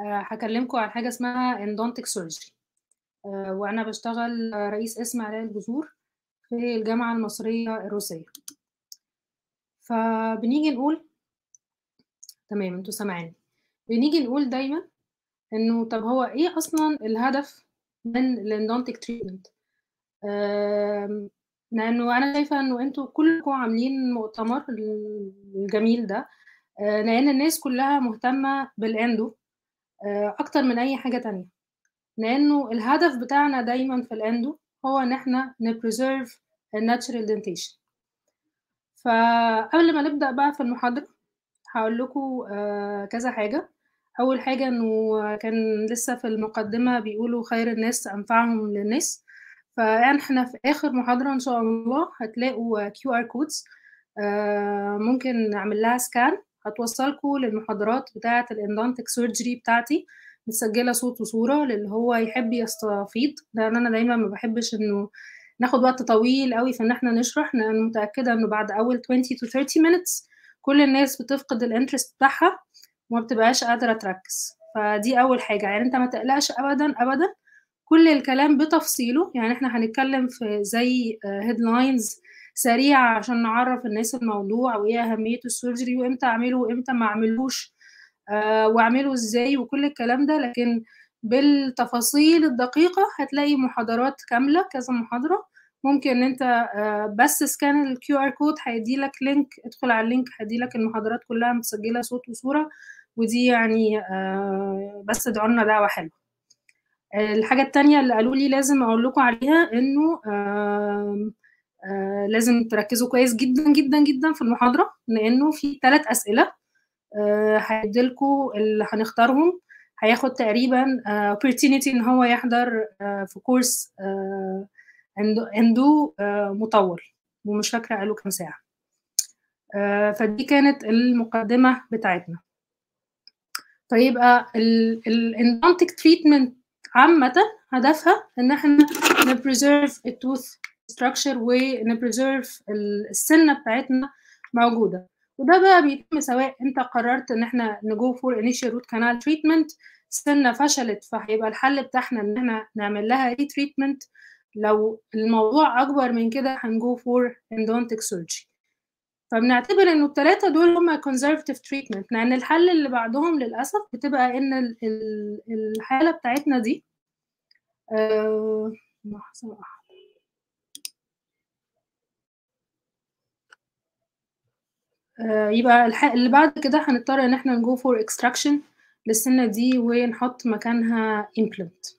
هكلمكم عن حاجة اسمها endodontic surgery آه، وأنا بشتغل رئيس قسم علاج الجذور في الجامعة المصرية الروسية فبنيجي نقول تمام انتوا سامعيني بنيجي نقول دايما انه طب هو ايه اصلا الهدف من الاندونتك تريتمنت لانه انا شايفه انه انتوا كلكم عاملين مؤتمر الجميل ده آه، لان الناس كلها مهتمه بالاندو آه، اكتر من اي حاجه تانية لانه الهدف بتاعنا دايما في الاندو هو ان احنا نبريزيرف الناتشرال دنتيشن فقبل ما نبدا بقى في المحاضره هقول لكم آه، كذا حاجه اول حاجه انه كان لسه في المقدمه بيقولوا خير الناس انفعهم للناس فاحنا في اخر محاضره ان شاء الله هتلاقوا كيو ار كودز ممكن نعمل لها سكان هتوصلكم للمحاضرات بتاعه الاندونتك سيرجري بتاعتي متسجله صوت وصوره للي هو يحب يستفيض لان انا دايما ما بحبش انه ناخد وقت طويل قوي في ان احنا نشرح لان متاكده انه بعد اول 20 to 30 minutes كل الناس بتفقد الانترست بتاعها وما بتبقاش قادره تركز فدي اول حاجه يعني انت ما تقلقش ابدا ابدا كل الكلام بتفصيله يعني احنا هنتكلم في زي هيدلاينز سريعه عشان نعرف الناس الموضوع وايه اهميه السيرجري وامتى اعمله وامتى ما اعملوش آه واعمله ازاي وكل الكلام ده لكن بالتفاصيل الدقيقه هتلاقي محاضرات كامله كذا محاضره ممكن ان انت آه بس سكان الكيو ار كود هيدي لك لينك ادخل على اللينك هيدي لك المحاضرات كلها متسجله صوت وصوره ودي يعني آه بس ادعوا لنا دعوه حلوه الحاجة التانية اللي قالوا لي لازم أقول لكم عليها إنه آه آه لازم تركزوا كويس جدا جدا جدا في المحاضرة لأنه في ثلاث أسئلة آه هيديلكوا اللي هنختارهم هياخد تقريبا آه opportunity إن هو يحضر آه في كورس آه اندو آه مطول ومش فاكرة قالوا كام ساعة آه فدي كانت المقدمة بتاعتنا فيبقى الاندونتك تريتمنت عامة هدفها ان احنا نبريزيرف التوث ستراكشر ونبريزيرف السنة بتاعتنا موجودة وده بقى بيتم سواء انت قررت ان احنا نجو فور انيشال روت كانال تريتمنت السنة فشلت فهيبقى الحل بتاعنا ان احنا نعمل لها ري تريتمنت لو الموضوع اكبر من كده هنجو فور اندونتك سيرجري فبنعتبر انه الثلاثه دول هم conservative treatment لان الحل اللي بعدهم للاسف بتبقى ان الحاله بتاعتنا دي آه آه يبقى اللي بعد كده هنضطر ان احنا نجو فور extraction للسنه دي ونحط مكانها implant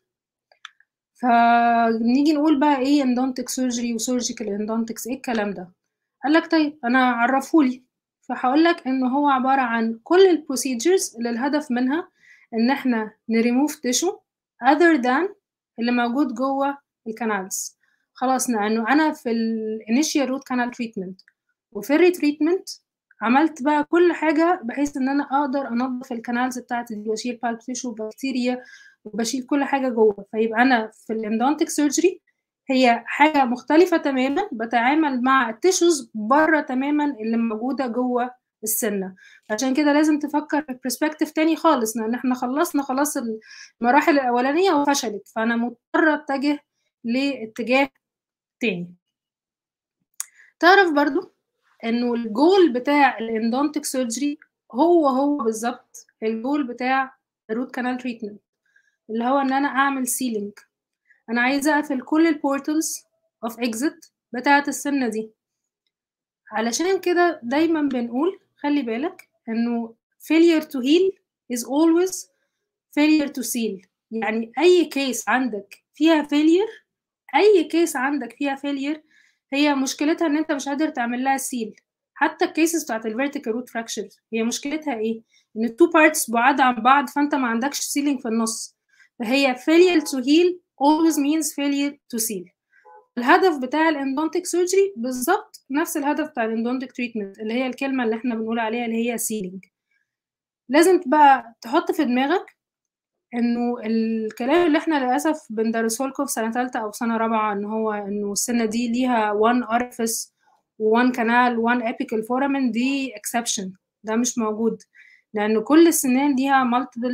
فنيجي نقول بقى ايه endodontic surgery وsurgical endodontics ايه الكلام ده قال لك طيب انا عرفولي فهقول لك ان هو عباره عن كل البروسيجرز اللي الهدف منها ان احنا نريموف تيشو other than اللي موجود جوه الكانالز خلاص لانه انا في الانيشيال روت كانال تريتمنت وفي الريتريتمنت عملت بقى كل حاجه بحيث ان انا اقدر انظف الكانالز بتاعتي دي واشيل بالب تيشو وبكتيريا وبشيل كل حاجه جوه فيبقى انا في الاندونتك سيرجري هي حاجه مختلفه تماما بتعامل مع التيشوز بره تماما اللي موجوده جوه السنه عشان كده لازم تفكر في برسبكتيف تاني خالص لان احنا خلصنا خلاص المراحل الاولانيه وفشلت فانا مضطره اتجه لاتجاه تاني تعرف برضو انه الجول بتاع الاندونتك سيرجري هو هو بالظبط الجول بتاع الروت كانال تريتمنت اللي هو ان انا اعمل سيلينج انا عايزه اقفل كل البورتلز اوف اكزيت بتاعه السنه دي علشان كده دايما بنقول خلي بالك انه failure to heal is always failure to seal يعني اي كيس عندك فيها failure اي كيس عندك فيها failure هي مشكلتها ان انت مش قادر تعمل لها سيل حتى الكيسز بتاعت الفيرتيكال روت فراكشر هي مشكلتها ايه ان التو بارتس بعاد عن بعض فانت ما عندكش سيلينج في النص فهي failure to heal always means failure to seal الهدف بتاع الاندونتك سيرجري بالظبط نفس الهدف بتاع الاندونتك تريتمنت اللي هي الكلمه اللي احنا بنقول عليها اللي هي سيلينج لازم بقى تحط في دماغك انه الكلام اللي احنا للاسف بندرسه لكم في سنه ثالثه او سنه رابعه ان هو انه السنه دي ليها one orifice one canal one apical foramen دي exception ده مش موجود لان كل السنان ليها multiple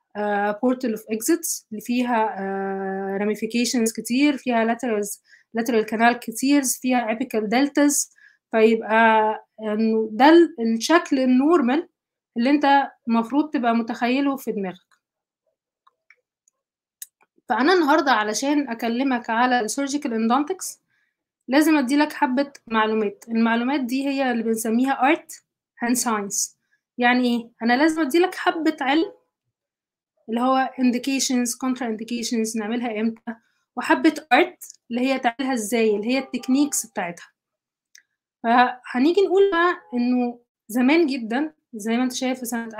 بورتال اوف اكزيتس اللي فيها راميفيكيشنز كتير فيها laterals lateral canal كتير فيها apical deltas فيبقى انه ده الشكل النورمال اللي انت المفروض تبقى متخيله في دماغك فانا النهارده علشان اكلمك على السيرجيكال اندونتكس لازم اديلك حبه معلومات المعلومات دي هي اللي بنسميها art and science يعني ايه انا لازم اديلك حبه علم اللي هو indications contra indications نعملها امتى وحبه art اللي هي تعملها ازاي اللي هي التكنيكس بتاعتها فهنيجي نقول بقى انه زمان جدا زي ما انت شايف في سنه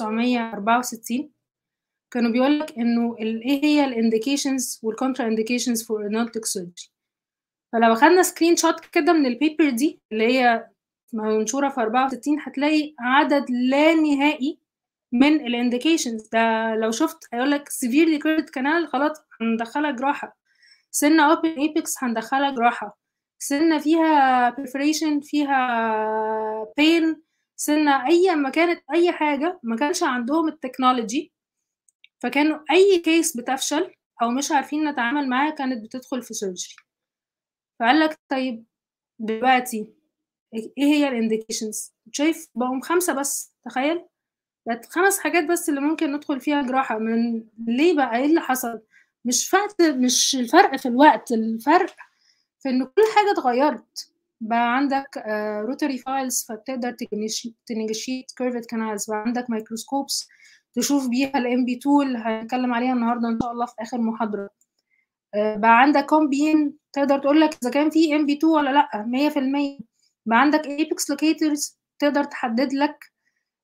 1964 كانوا بيقول لك انه ايه هي الانديكيشنز والكونترا انديكيشنز فور انالتيك سيرجري فلو اخدنا سكرين شوت كده من البيبر دي اللي هي منشوره في 64 هتلاقي عدد لا نهائي من الانديكيشنز ده لو شفت هيقول لك سيفيرلي كيرد كانال خلاص هندخلها جراحه سنه اوبن ايبكس هندخلها جراحه سنه فيها perforation فيها pain سنه اي ما كانت اي حاجه ما كانش عندهم التكنولوجي فكانوا اي كيس بتفشل او مش عارفين نتعامل معاها كانت بتدخل في سيرجري فقال لك طيب دلوقتي ايه هي الانديكيشنز شايف بقوا خمسه بس تخيل بقت خمس حاجات بس اللي ممكن ندخل فيها جراحه من ليه بقى ايه اللي حصل مش فرق مش الفرق في الوقت الفرق في ان كل حاجه اتغيرت بقى عندك روتري فايلز فبتقدر تنيجيشيت كيرفت كانالز بقى عندك مايكروسكوبس تشوف بيها الام بي 2 اللي هنتكلم عليها النهارده ان شاء الله في اخر محاضره بقى عندك كومبين تقدر تقول لك اذا كان في ام بي 2 ولا لا 100% بقى عندك ايبكس لوكيتورز تقدر تحدد لك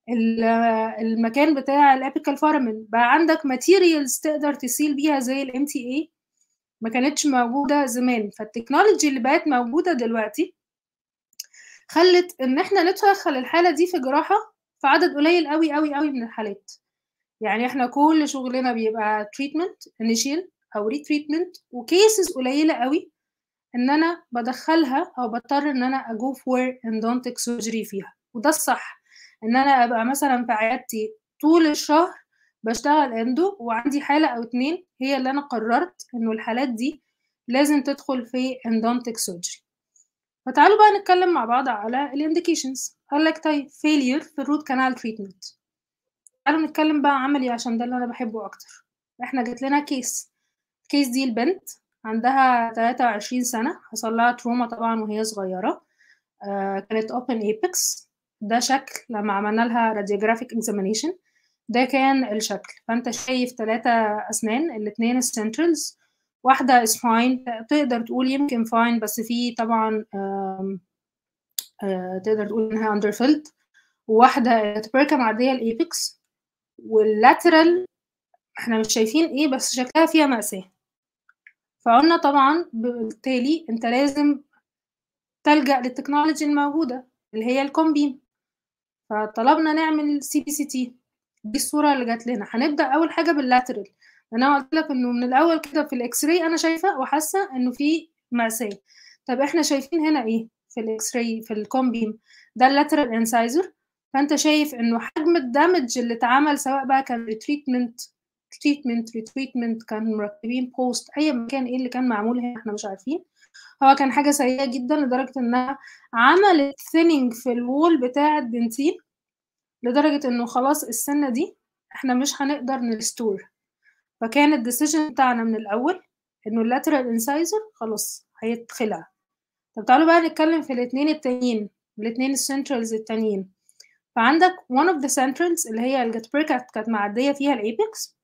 المكان بتاع الابيكال فارمن بقى عندك ماتيريالز تقدر تسيل بيها زي الام تي اي ما كانتش موجوده زمان فالتكنولوجي اللي بقت موجوده دلوقتي خلت ان احنا ندخل الحاله دي في جراحه في عدد قليل قوي قوي قوي من الحالات يعني احنا كل شغلنا بيبقى تريتمنت انيشيال او ريتريتمنت وكيسز قليله قوي ان انا بدخلها او بضطر ان انا اجو فور اندونتك سيرجري فيها وده الصح ان انا ابقى مثلا في عيادتي طول الشهر بشتغل اندو وعندي حالة او اتنين هي اللي انا قررت انه الحالات دي لازم تدخل في اندونتك سيرجري فتعالوا بقى نتكلم مع بعض على الانديكيشنز قال لك طيب فيلير في الروت كانال تريتمنت تعالوا نتكلم بقى عملي عشان ده اللي انا بحبه اكتر احنا جات لنا كيس الكيس دي البنت عندها 23 سنة حصل لها تروما طبعا وهي صغيرة آه كانت open apex ده شكل لما عملنا لها radiographic examination ده كان الشكل فانت شايف ثلاثة اسنان الاثنين السنترالز واحدة is fine تقدر تقول يمكن fine بس في طبعا آم آه تقدر تقول انها underfilled وواحدة تبركة معدية الايبكس واللاترال احنا مش شايفين ايه بس شكلها فيها مأساة فقلنا طبعا بالتالي انت لازم تلجأ للتكنولوجي الموجودة اللي هي الكومبين فطلبنا نعمل سي بي سي تي دي الصورة اللي جات لنا هنبدأ أول حاجة باللاترال أنا قلت لك إنه من الأول كده في الإكس راي أنا شايفة وحاسة إنه في مأساة طب إحنا شايفين هنا إيه في الإكس راي في الكومبين ده اللاترال انسايزر فأنت شايف إنه حجم الدمج اللي اتعمل سواء بقى كان ريتريتمنت تريتمنت ريتريتمنت كان مركبين بوست اي مكان ايه اللي كان معمول هنا احنا مش عارفين هو كان حاجه سيئه جدا لدرجه انها عملت ثيننج في الوول بتاع الدنتين لدرجه انه خلاص السنه دي احنا مش هنقدر نرستور فكان الديسيجن بتاعنا من الاول انه اللاترال انسايزر خلاص هيتخلع طب تعالوا بقى نتكلم في الاثنين التانيين الاثنين السنترالز التانيين فعندك one of the centrals اللي هي الجاتبركا كانت معديه فيها الايبكس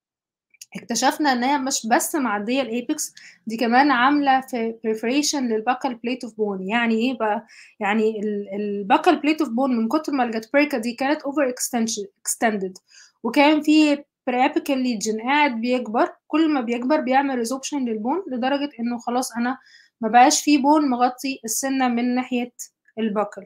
اكتشفنا ان هي مش بس معديه الايبكس دي كمان عامله في perforation للباكال بليت اوف بون يعني ايه بقى يعني الباكال بليت اوف بون من كتر ما الجاتبركا دي كانت اوفر اكستندد وكان في بريابيكال ليجن قاعد بيكبر كل ما بيكبر بيعمل ريزوبشن للبون لدرجه انه خلاص انا ما بقاش فيه بون مغطي السنه من ناحيه الباكل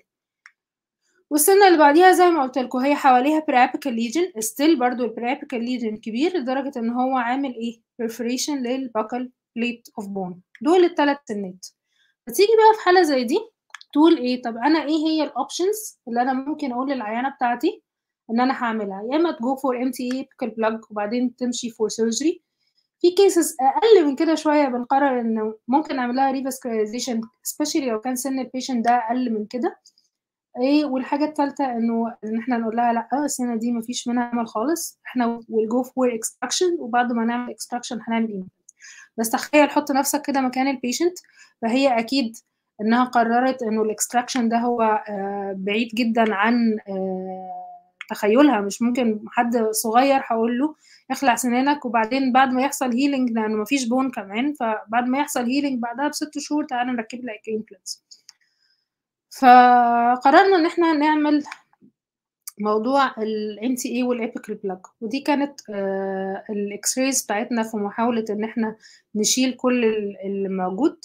والسنة اللي بعديها زي ما قلت لكم هي حواليها بريابيكال ليجن ستيل برضو البريابيكال ليجن كبير لدرجة ان هو عامل ايه perforation للباكل بليت اوف بون دول الثلاث سنات فتيجي بقى في حالة زي دي تقول ايه طب انا ايه هي الاوبشنز اللي انا ممكن اقول للعيانة بتاعتي إن أنا هاعملها، يا إما تgo for MTA apical plug وبعدين تمشي for surgery. في cases أقل من كده شوية بنقرر إنه ممكن نعمل لها revascularization especially لو كان سن الpatient ده أقل من كده. إيه والحاجة التالتة إنه إن إحنا نقول لها لأ السنة دي ما فيش منها أمل خالص، إحنا we'll go for extraction وبعد ما نعمل extraction هنعمل implant. بس تخيل حُط نفسك كده مكان الpatient فهي أكيد إنها قررت إنه الextraction ده هو آآ بعيد جدًا عن آآ تخيلها، مش ممكن حد صغير هاقول له اخلع سنانك وبعدين بعد ما يحصل healing لأنه ما فيش bone كمان، فبعد ما يحصل healing بعدها ب6 شهور تعالَ نركب لك implants. فقررنا إن إحنا نعمل موضوع الMTA والapical plug ودي كانت آآ الX-rays بتاعتنا في محاولة إن إحنا نشيل كل ال اللي موجود.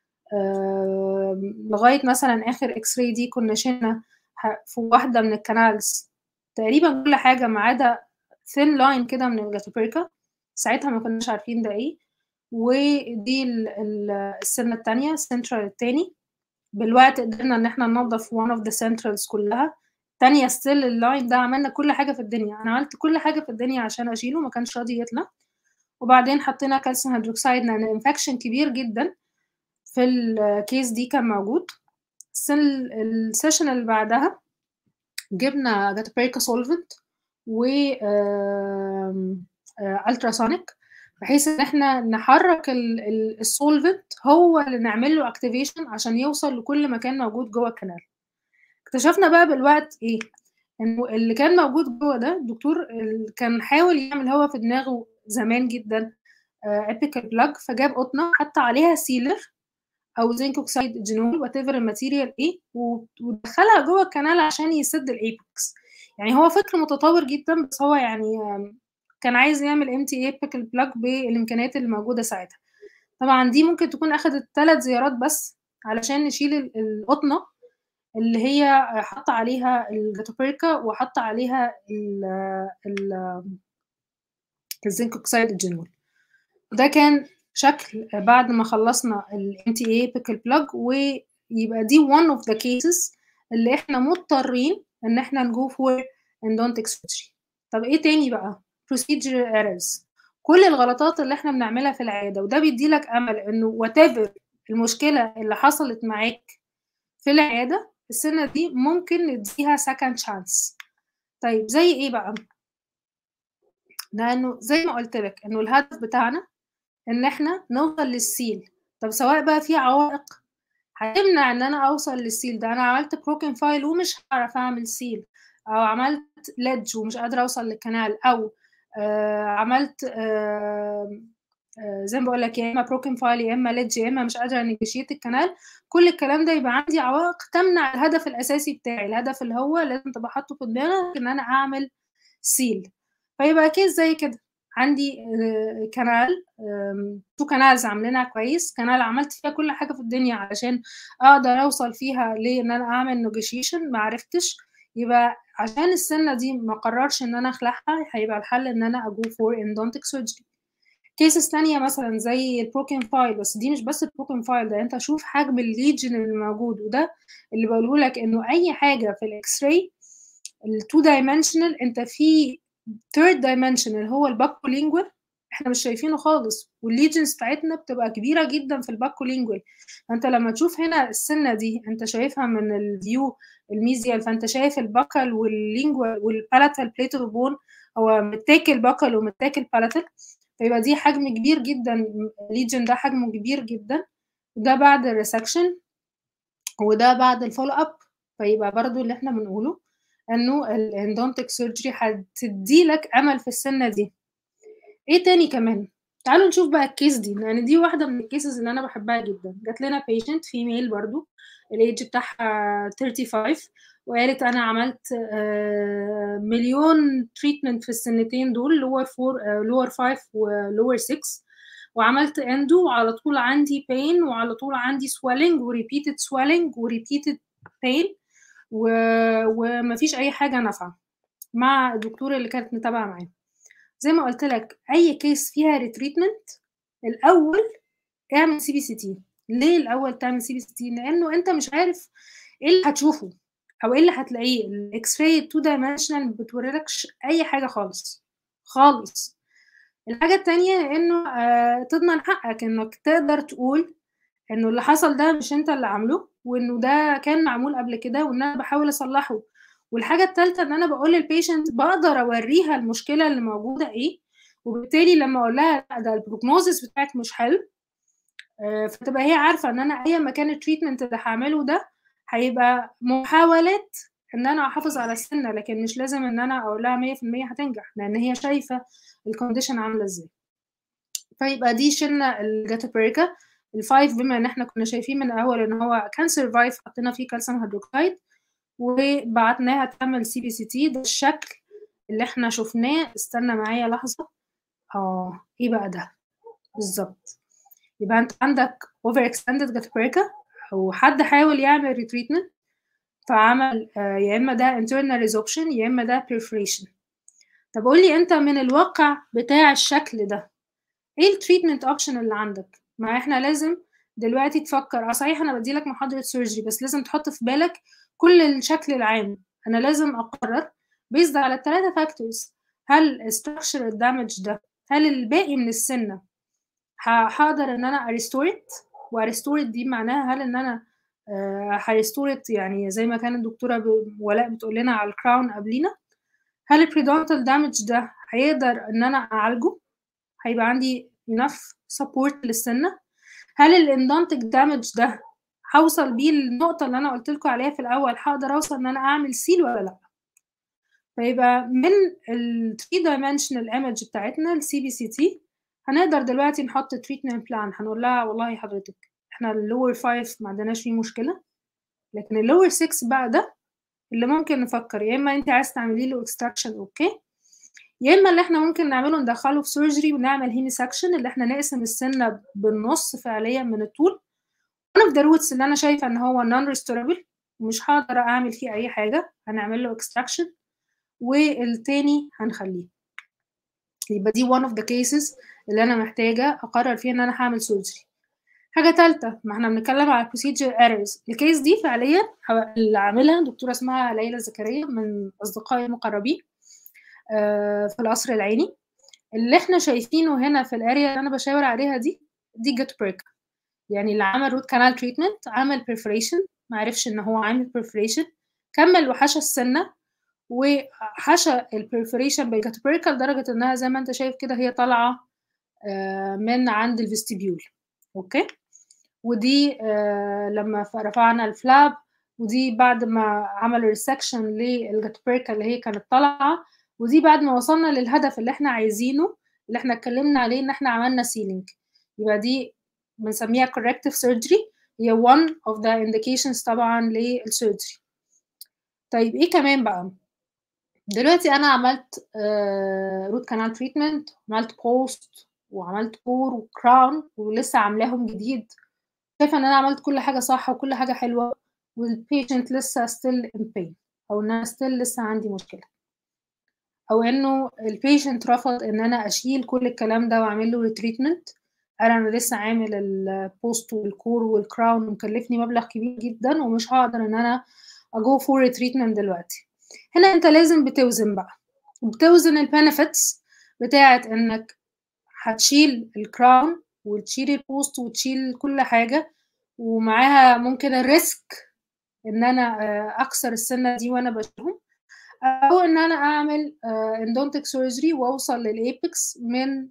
آآ لغاية مثلًا آخر X-ray دي كنا شِلنا ح في واحدة من الcanals تقريبًا كل حاجة ما عدا thin line كده من الجاتوبيركا، ساعتها ما كناش عارفين ده إيه، ودي ال ال السنة التانية الcentral التاني، بالوقت قدرنا إن إحنا ننضف one of the centrals كلها، التانية still الline ده عملنا كل حاجة في الدنيا، أنا عملت كل حاجة في الدنيا عشان أشيله ما كانش راضي يطلع، وبعدين حطينا calcium hydroxide لأن infection كبير جدًا في الcase دي كان موجود. السن الsession اللي بعدها جِبنا جاتوبيركا solvent و آمم آآ ultrasonic بحيث إن إحنا نحرّك ال ال الsolvent هو اللي نعمل له activation عشان يوصل لكل مكان موجود جوّه الcanal. اكتشفنا بقى بالوقت إيه، إنه اللي كان موجود جوّه ده الدكتور ال كان حاول يعمل هو في دماغه زمان جدًا آآ apical plug فجاب قطنة حَط عليها sealer أو zinc oxide genol whatever الmaterial إيه و ودخّلها جوّه الcanal عشان يسد الapex. يعني هو فكر متطور جدًا بس هو يعني كان عايز يعمل MTA apical plug بالإمكانيات اللي موجودة ساعتها. طبعًا دي ممكن تكون أخدت 3 زيارات بس علشان نشيل ال القطنة اللي هي حَط عليها الجاتوبيركا وحَط عليها ال ال الzinc oxide الgenol. ده كان شكل بعد ما خلّصنا الMTA apical plug ويبقى دي one of the cases اللي إحنا مضطرين إن إحنا نgo for endodontic surgery. طب إيه تاني بقى؟ procedure errors كل الغلطات اللي إحنا بنعملها في العيادة وده بيدّي لك أمل إنه whatever المشكلة اللي حصلت معاك في العيادة، السنة دي ممكن ندّيها second chance. طيب زي إيه بقى؟ لأنه زي ما قُلت لك إنه الهدف بتاعنا إن إحنا نوصل للسيل، طب سواء بقى في عوائق هتمنع إن أنا أوصل للسيل ده، أنا عملت broken file ومش هاعرف أعمل سيل، أو عملت ledge ومش قادرة أوصل للcanal أو آآ عملت آمم آآ زي ما باقول لك يا إما broken file يا إما ledge يا إما مش قادرة أnegotiate الcanal كل الكلام ده يبقى عندي عوائق تمنع الهدف الأساسي بتاعي، الهدف اللي هو لازم تبقى حاطّه في دماغك إن أنا أعمل سيل. فيبقى case زي كده، عندي آآ canal آمم 2 canals عاملينها كويس، canal عملت فيها كل حاجة في الدنيا علشان أقدر أوصل فيها لإن أنا أعمل negotiation ما عرفتش، يبقى عشان السنة دي ما أقررش إن أنا أخلعها هيبقى الحل إن أنا أgo for endodontic surgery. cases تانية مثلًا زي الbroken file بس دي مش بس الbroken file ده أنت شوف حجم الlegion اللي موجود وده اللي باقوله لك إنه أي حاجة في الX-ray ال2 dimensional أنت في third dimension اللي هو الbuccolingual إحنا مش شايفينه خالص والlegions بتاعتنا بتبقى كبيرة جدًا في الbuccolingual فأنت لمّا تشوف هنا السنة دي أنت شايفها من الview الميزيال فأنت شايف الbuccal والlingual والpalatal plate of bone هو متاكل buccal ومتاكل palatal فيبقى دي حجم كبير جدًا الlegion ده حجمه كبير جدًا، ده بعد الresection وده بعد الfollow up فيبقى برضه اللي إحنا بنقوله إنه الendodontic surgery هتدّي لك أمل في السنة دي. إيه تاني كمان؟ تعالوا نشوف بقى الcase دي لأن دي واحدة من الcases اللي أنا باحبها جدًا، جات لنا patient female برضه الage بتاعها 35 وقالت أنا عملت آآ مليون treatment في السنتين دول lower 4 آآ lower 5 وlower 6 وعملت endo وعلى طول عندي pain وعلى طول عندي swelling وrepeated swelling وrepeated pain و وما فيش أي حاجة نافعة مع الدكتور اللي كانت متابعة معاه. زي ما قُلت لك أي case فيها retreatment الأول اعمل CBCT ليه الأول تعمل CBCT؟ لإنه أنت مش عارف إيه اللي هتشوفه او ايه اللي هتلاقيه الاكس راي 2 دايمنشنال ما بتوريلكش اي حاجه خالص خالص الحاجه التانية انه آه تضمن حقك انك تقدر تقول انه اللي حصل ده مش انت اللي عامله وانه ده كان معمول قبل كده وان انا بحاول اصلحه والحاجه الثالثه ان انا بقول للبيشنت بقدر اوريها المشكله اللي موجوده ايه وبالتالي لما اقول لها ده البروجنوزس بتاعك مش حلو فتبقى هي عارفه ان انا ايا ما كان التريتمنت اللي هعمله ده هيبقى محاولات ان انا احافظ على السنه لكن مش لازم ان انا اقول لها 100% هتنجح لان هي شايفه الكونديشن عامله ازاي فيبقى دي شلنا الجاتابريكا الفايف بما ان احنا كنا شايفين من الاول ان هو كان سرفايف حطينا فيه كالسيوم هيدروكسيد وبعتناها تعمل سي بي سي تي ده الشكل اللي احنا شفناه استنى معايا لحظه اه ايه بقى ده بالظبط يبقى انت عندك اوفر اكستندد جاتابريكا او حد حاول يعمل ريتريتمنت فعمل آه يا اما ده internal resorption يا اما ده perforation طب قول لي انت من الواقع بتاع الشكل ده ايه التريتمنت اوبشن اللي عندك ما احنا لازم دلوقتي تفكر اه صحيح انا بدي لك محاضره سيرجري بس لازم تحط في بالك كل الشكل العام انا لازم اقرر بيزد على الثلاثه فاكتورز هل structural damage ده هل الباقي من السنه هقدر ان انا اريستورت واريستورت دي معناها هل ان انا هريستورت يعني زي ما كانت الدكتوره ولاء بتقول لنا على الكراون قبلينا هل البريدونتال دامج ده هيقدر ان انا اعالجه هيبقى عندي enough support للسنه هل الاندونتك دامج ده هوصل بيه للنقطة اللي أنا قلت لكم عليها في الأول هقدر أوصل إن أنا أعمل سيل ولا لأ فيبقى من ال 3 dimensional image بتاعتنا السي بي سي تي هنقدر دلوقتي نحط تريتمنت بلان هنقول لها والله حضرتك احنا اللور 5 ما عندناش فيه مشكلة لكن اللور 6 بقى ده اللي ممكن نفكر يا إما أنت عايز تعملي له اكستراكشن أوكي يا اما اللي احنا ممكن نعمله ندخله في سيرجري ونعمل هيمي سكشن اللي احنا نقسم السنه بالنص فعليا من الطول one of the roots اللي انا شايفه ان هو non restorable ومش هقدر اعمل فيه اي حاجه هنعمل له extraction والتاني هنخليه يبقى دي one of the cases اللي انا محتاجه اقرر فيها ان انا هعمل سيرجري حاجه ثالثه ما احنا بنتكلم على procedure errors الكيس دي فعليا اللي عاملها دكتوره اسمها ليلى زكريا من اصدقائي المقربين في القصر العيني اللي احنا شايفينه هنا في الاريا اللي انا بشاور عليها دي دي جت بريك يعني اللي عمل روت كانال تريتمنت عمل بريفريشن ما عرفش ان هو عامل بريفريشن كمل وحشى السنه وحشى البريفريشن بالجت بريك لدرجه انها زي ما انت شايف كده هي طالعه من عند الفيستيبيول اوكي ودي لما رفعنا الفلاب ودي بعد ما عمل ريسكشن للجت بريك اللي هي كانت طالعه ودي بعد ما وصلنا للهدف اللي احنا عايزينه اللي احنا اتكلمنا عليه ان احنا عملنا سيلينج يبقى دي بنسميها corrective surgery هي one of the indications طبعا للسيرجري طيب ايه كمان بقى دلوقتي انا عملت روت كانال تريتمنت عملت بوست وعملت كور وكراون ولسه عاملاهم جديد شايفه ان انا عملت كل حاجه صح وكل حاجه حلوه والبيشنت لسه still in pain او ان انا still لسه عندي مشكله او انه البيشنت رفض ان انا اشيل كل الكلام ده واعمل له ريتريتمنت قال انا لسه عامل البوست والكور والكراون ومكلفني مبلغ كبير جدا ومش هقدر ان انا اجو فور ريتريتمنت دلوقتي هنا انت لازم بتوزن بقى وبتوزن البنفيتس بتاعت انك هتشيل الكراون وتشيل البوست وتشيل كل حاجه ومعاها ممكن الريسك ان انا اكسر السنه دي وانا بشيلهم او ان انا اعمل اندونتك سيرجري واوصل للايبكس من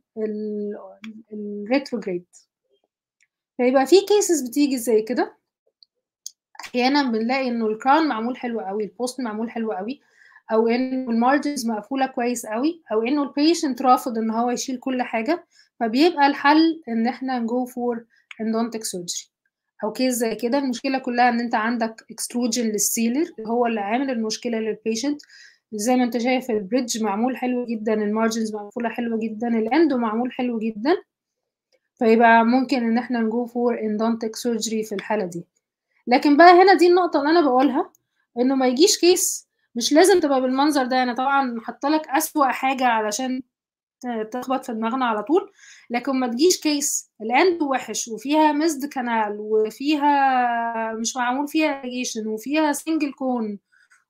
الريتروجريد فيبقى في كيسز بتيجي زي كده احيانا بنلاقي انه الكراون معمول حلو قوي البوست معمول حلو قوي او انه المارجنز مقفوله كويس قوي او انه البيشنت رافض ان هو يشيل كل حاجه فبيبقى الحل ان احنا نجو فور اندونتك سيرجري او كيس زي كده المشكله كلها ان انت عندك اكستروجن للسيلر هو اللي عامل المشكله للبيشنت زي ما انت شايف البريدج معمول حلو جدا المارجنز مقفوله حلوه جدا الاندو معمول حلو جدا فيبقى ممكن ان احنا نجو فور اندونتك سيرجري في الحاله دي لكن بقى هنا دي النقطه اللي انا بقولها انه ما يجيش كيس مش لازم تبقى بالمنظر ده انا طبعا حاطه لك اسوأ حاجه علشان تخبط في دماغنا على طول لكن ما تجيش كيس الاند وحش وفيها مزد كانال وفيها مش معمول فيها اريجيشن وفيها سنجل كون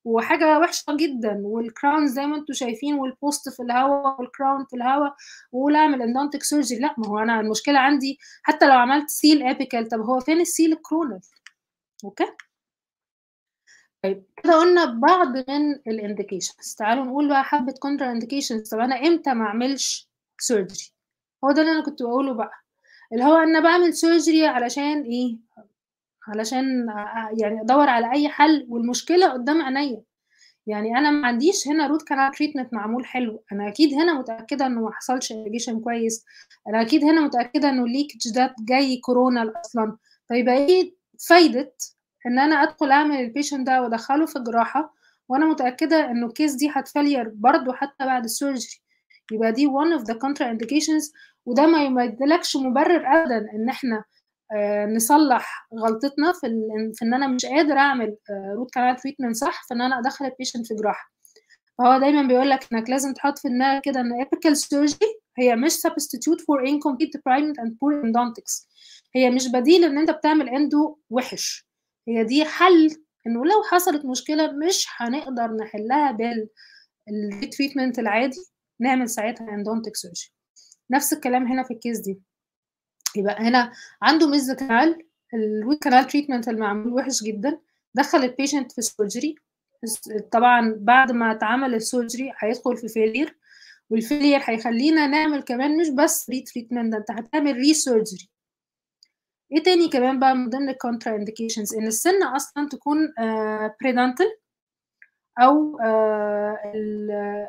وحاجه وحشه جدا والكراون زي ما انتم شايفين والبوست في الهواء والكراون في الهواء واقول اعمل اندونتك سيرجري لا ما هو انا المشكله عندي حتى لو عملت سيل ابيكال طب هو فين السيل الكرونال اوكي طيب كده قلنا بعض من الانديكيشنز تعالوا نقول بقى حبه كونترا انديكيشنز طب انا امتى ما اعملش سيرجري هو ده اللي انا كنت بقوله بقى اللي هو انا بعمل سيرجري علشان ايه علشان يعني ادور على اي حل والمشكله قدام عينيا يعني انا ما عنديش هنا روت كانال تريتمنت معمول حلو انا اكيد هنا متاكده انه ما حصلش اريجيشن كويس انا اكيد هنا متاكده انه الليكج ده جاي كورونا اصلا فيبقى ايه فايده ان انا ادخل اعمل البيشنت ده وادخله في جراحه وانا متاكده انه الكيس دي هتفلير برضو حتى بعد السيرجري يبقى دي one of the contraindications وده ما يديلكش مبرر ابدا ان احنا آه نصلح غلطتنا في, في ان انا مش قادر اعمل روت كانال تريتمنت صح في ان انا ادخل البيشنت في جراحه فهو دايما بيقول لك انك لازم تحط في دماغك كده ان epical surgery هي مش substitute for incomplete deployment and poor endodontics هي مش بديل ان انت بتعمل اندو وحش هي دي حل انه لو حصلت مشكله مش هنقدر نحلها بالتريتمنت العادي نعمل ساعتها اندونتك سيرجري نفس الكلام هنا في الكيس دي يبقى هنا عنده ميز كانال الروت كانال تريتمنت المعمول وحش جدا دخل البيشنت في السيرجري طبعا بعد ما اتعمل السيرجري هيدخل في فيلير والفيلير هيخلينا نعمل كمان مش بس ري تريتمنت ده انت هتعمل ري سيرجري ايه تاني كمان بقى من ضمن الكونترا انديكيشنز ان السن اصلا تكون بريدانتال او ال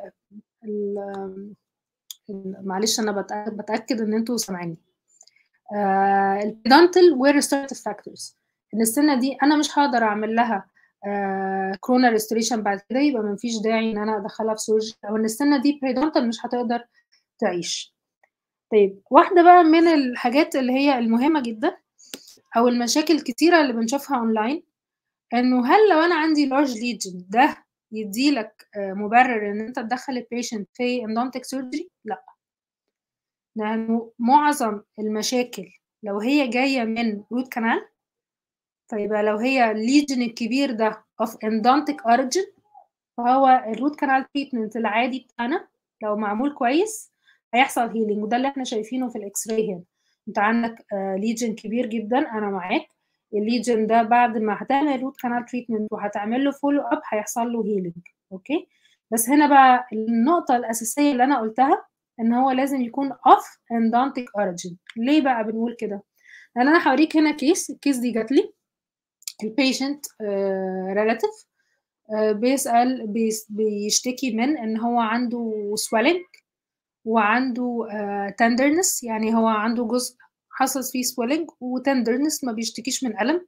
ال معلش انا بتاكد ان انتوا سامعيني البريدانتال وريستورتيف فاكتورز ان السنه دي انا مش هقدر اعمل لها كورونا ريستوريشن بعد كده يبقى ما فيش داعي ان انا ادخلها في سيرجري او ان السنه دي بريدانتال مش هتقدر تعيش طيب واحده بقى من الحاجات اللي هي المهمه جدا او المشاكل الكتيره اللي بنشوفها اونلاين انه هل لو انا عندي لارج ليجن ده يديلك مبرر ان انت تدخل البيشنت في اندونتك سيرجري لا لانه معظم المشاكل لو هي جايه من روت كانال فيبقى لو هي الليجن الكبير ده of endodontic origin فهو الروت كانال تريتمنت العادي بتاعنا لو معمول كويس هيحصل هيلينج وده اللي احنا شايفينه في الاكس راي هنا انت عندك ليجن كبير جدا انا معاك الليجن ده بعد ما هتعمل روت كانال تريتمنت وهتعمل له فولو اب هيحصل له هيلينج اوكي بس هنا بقى النقطه الاساسيه اللي انا قلتها ان هو لازم يكون اوف endodontic origin ليه بقى بنقول كده لان انا هوريك هنا كيس الكيس دي جات لي البيشنت ريلاتيف بيسال بيشتكي من ان هو عنده swelling وعنده تندرنس يعني هو عنده جزء حصل فيه swelling وتندرنس ما بيشتكيش من ألم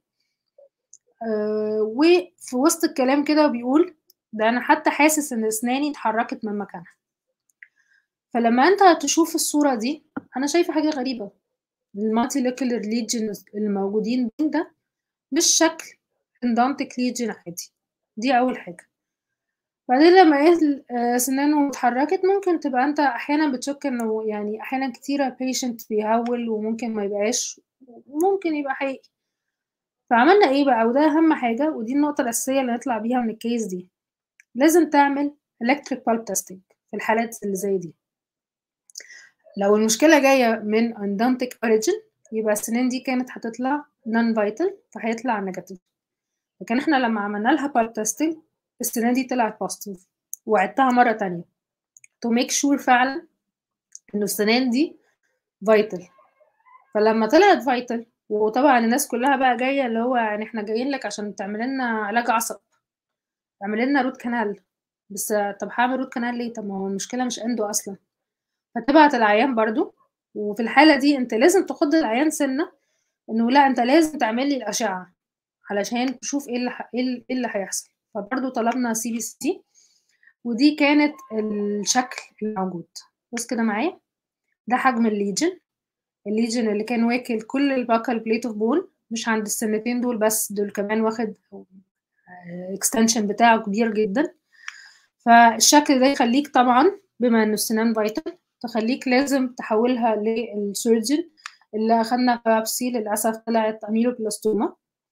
وفي وسط الكلام كده بيقول ده أنا حتى حاسس إن أسناني اتحركت من مكانها فلما أنت تشوف الصورة دي أنا شايفة حاجة غريبة المالتي ليكولر ليجن الموجودين ده مش شكل اندونتك ليجن عادي دي أول حاجة بعدين لما لقيت سنانه اتحركت ممكن تبقى انت احيانا بتشك انه يعني احيانا كتيرة بيشنت بيهول وممكن ما يبقاش ممكن يبقى حقيقي فعملنا ايه بقى وده اهم حاجة ودي النقطة الاساسية اللي نطلع بيها من الكيس دي لازم تعمل electric pulp testing في الحالات اللي زي دي لو المشكلة جاية من endodontic origin يبقى السنان دي كانت هتطلع non vital فهيطلع نيجاتيف لكن احنا لما عملنا لها pulp testing السنة دي طلعت بوزيتيف وعدتها مرة تانية to make sure فعلا إنه السنان دي فايتال فلما طلعت فايتال وطبعا الناس كلها بقى جاية اللي هو يعني احنا جايين لك عشان تعمل لنا علاج عصب تعمل لنا روت كانال بس طب هعمل روت كانال ليه طب ما هو المشكلة مش عنده أصلا فتبعت العيان برضو وفي الحالة دي انت لازم تخض العيان سنة انه لا انت لازم تعمل لي الأشعة علشان تشوف ايه اللي ح... ايه اللي هيحصل فبرضه طلبنا سي بي سي ودي كانت الشكل الموجود بص كده معايا ده حجم الليجن الليجن اللي كان واكل كل الباكال بليت اوف بون مش عند السنتين دول بس دول كمان واخد اكستنشن بتاعه كبير جدا فالشكل ده يخليك طبعا بما انه السنان فايتال تخليك لازم تحولها للسيرجن اللي اخدنا بابسي للاسف طلعت اميلوبلاستوما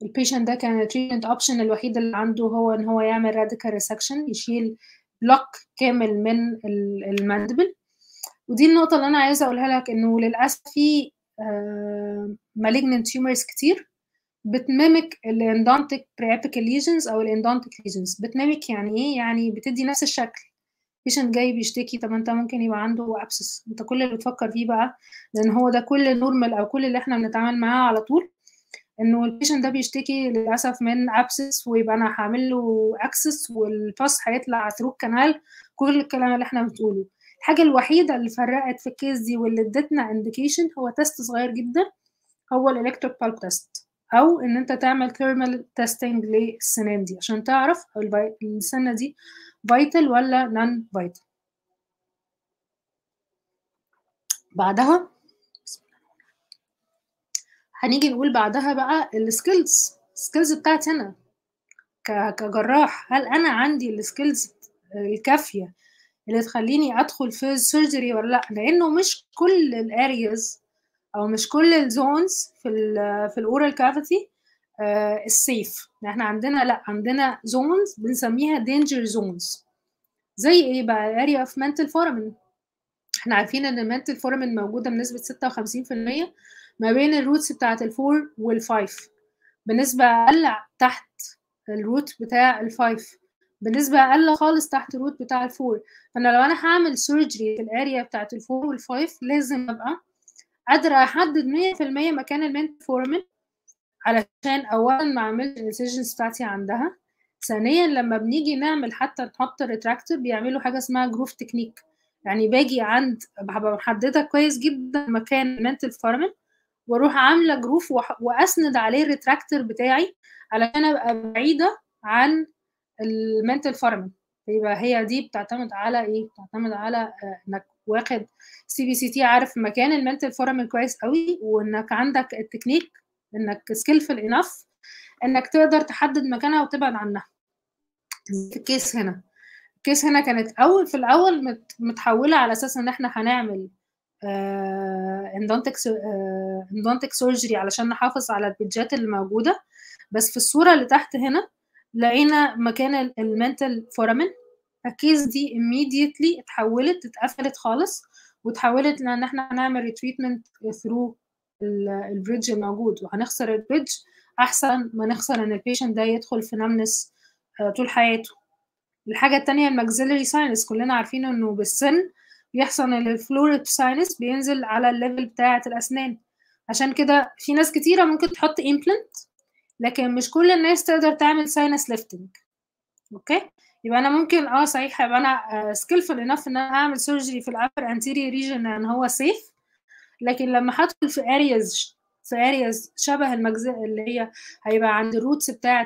البيشنت ده كان التريتمنت اوبشن الوحيد اللي عنده هو ان هو يعمل راديكال ريسكشن يشيل بلوك كامل من الماندبل ودي النقطة اللي أنا عايزة أقولها لك إنه للأسف في malignant tumors كتير بتميمك الاندونتيك بريابيكال ليجنز أو الاندونتيك ليجنز بتميمك يعني إيه؟ يعني بتدي نفس الشكل بيشنت جاي بيشتكي طب انت ممكن يبقى عنده ابسس انت كل اللي بتفكر فيه بقى لان هو ده كل نورمال او كل اللي احنا بنتعامل معاه على طول انه البيشنت ده بيشتكي للاسف من ابسس ويبقى انا هعمل له اكسس والباس هيطلع ثرو كانال كل الكلام اللي احنا بنقوله الحاجه الوحيده اللي فرقت في الكيس دي واللي ادتنا انديكيشن هو تيست صغير جدا هو الالكتريك بالب تيست او ان انت تعمل ثيرمال تيستنج للسنان دي عشان تعرف السنه دي فيتال ولا نون فيتال بعدها هنيجي نقول بعدها بقى السكيلز السكيلز بتاعتي انا كجراح هل انا عندي السكيلز الكافيه اللي تخليني ادخل في السيرجري ولا لا لانه مش كل الارياز او مش كل الزونز في ال في الاورال كافيتي السيف احنا عندنا لا عندنا زونز بنسميها دينجر زونز زي ايه بقى اريا اوف mental foramen احنا عارفين ان المنتل فورمن موجوده بنسبه 56% ما بين الروتس بتاعه الفور والفايف بنسبه اقل تحت الروت بتاع الفايف بنسبه اقل خالص تحت الروت بتاع الفور فانا لو انا هعمل سيرجري في الاريا بتاعه الفور والفايف لازم ابقى قادره احدد 100% مكان المنتل فورمن علشان اولا ما اعملش الانسيجنز بتاعتي عندها ثانيا لما بنيجي نعمل حتى نحط الريتراكتور بيعملوا حاجه اسمها جروف تكنيك يعني باجي عند هبقى محدده كويس جدا مكان المنتل فورمن واروح عامله جروف واسند عليه الريتراكتور بتاعي علشان ابقى بعيده عن المنتل فورمن يبقى هي دي بتعتمد على ايه بتعتمد على انك واخد سي بي سي تي عارف مكان المنتل فورمن كويس قوي وانك عندك التكنيك انك سكيلفul انف انك تقدر تحدد مكانها وتبعد عنها في الكيس هنا الكيس هنا كانت اول في الاول متحوله على اساس ان احنا هنعمل اندونتك اندونتك سيرجري علشان نحافظ على البيدجات اللي موجوده بس في الصوره اللي تحت هنا لقينا مكان المنتل فورامين الكيس دي immediately اتحولت اتقفلت خالص وتحولت لان احنا هنعمل ريتريتمنت ثرو البريدج الموجود وهنخسر البريدج احسن ما نخسر ان البيشنت ده يدخل في نمنس طول حياته الحاجه التانية الماكسيلري ساينس كلنا عارفين انه بالسن بيحصل ان الفلوريد ساينس بينزل على الليفل بتاعه الاسنان عشان كده في ناس كتيره ممكن تحط امبلانت لكن مش كل الناس تقدر تعمل ساينس ليفتنج اوكي يبقى انا ممكن اه صحيح يبقى انا سكيلفul انف ان انا اعمل سيرجري في الابر انتيريور ريجن ان هو سيف لكن لما هدخل في ارياز في ارياز شبه المجزء اللي هي هيبقى عند الروتس بتاعه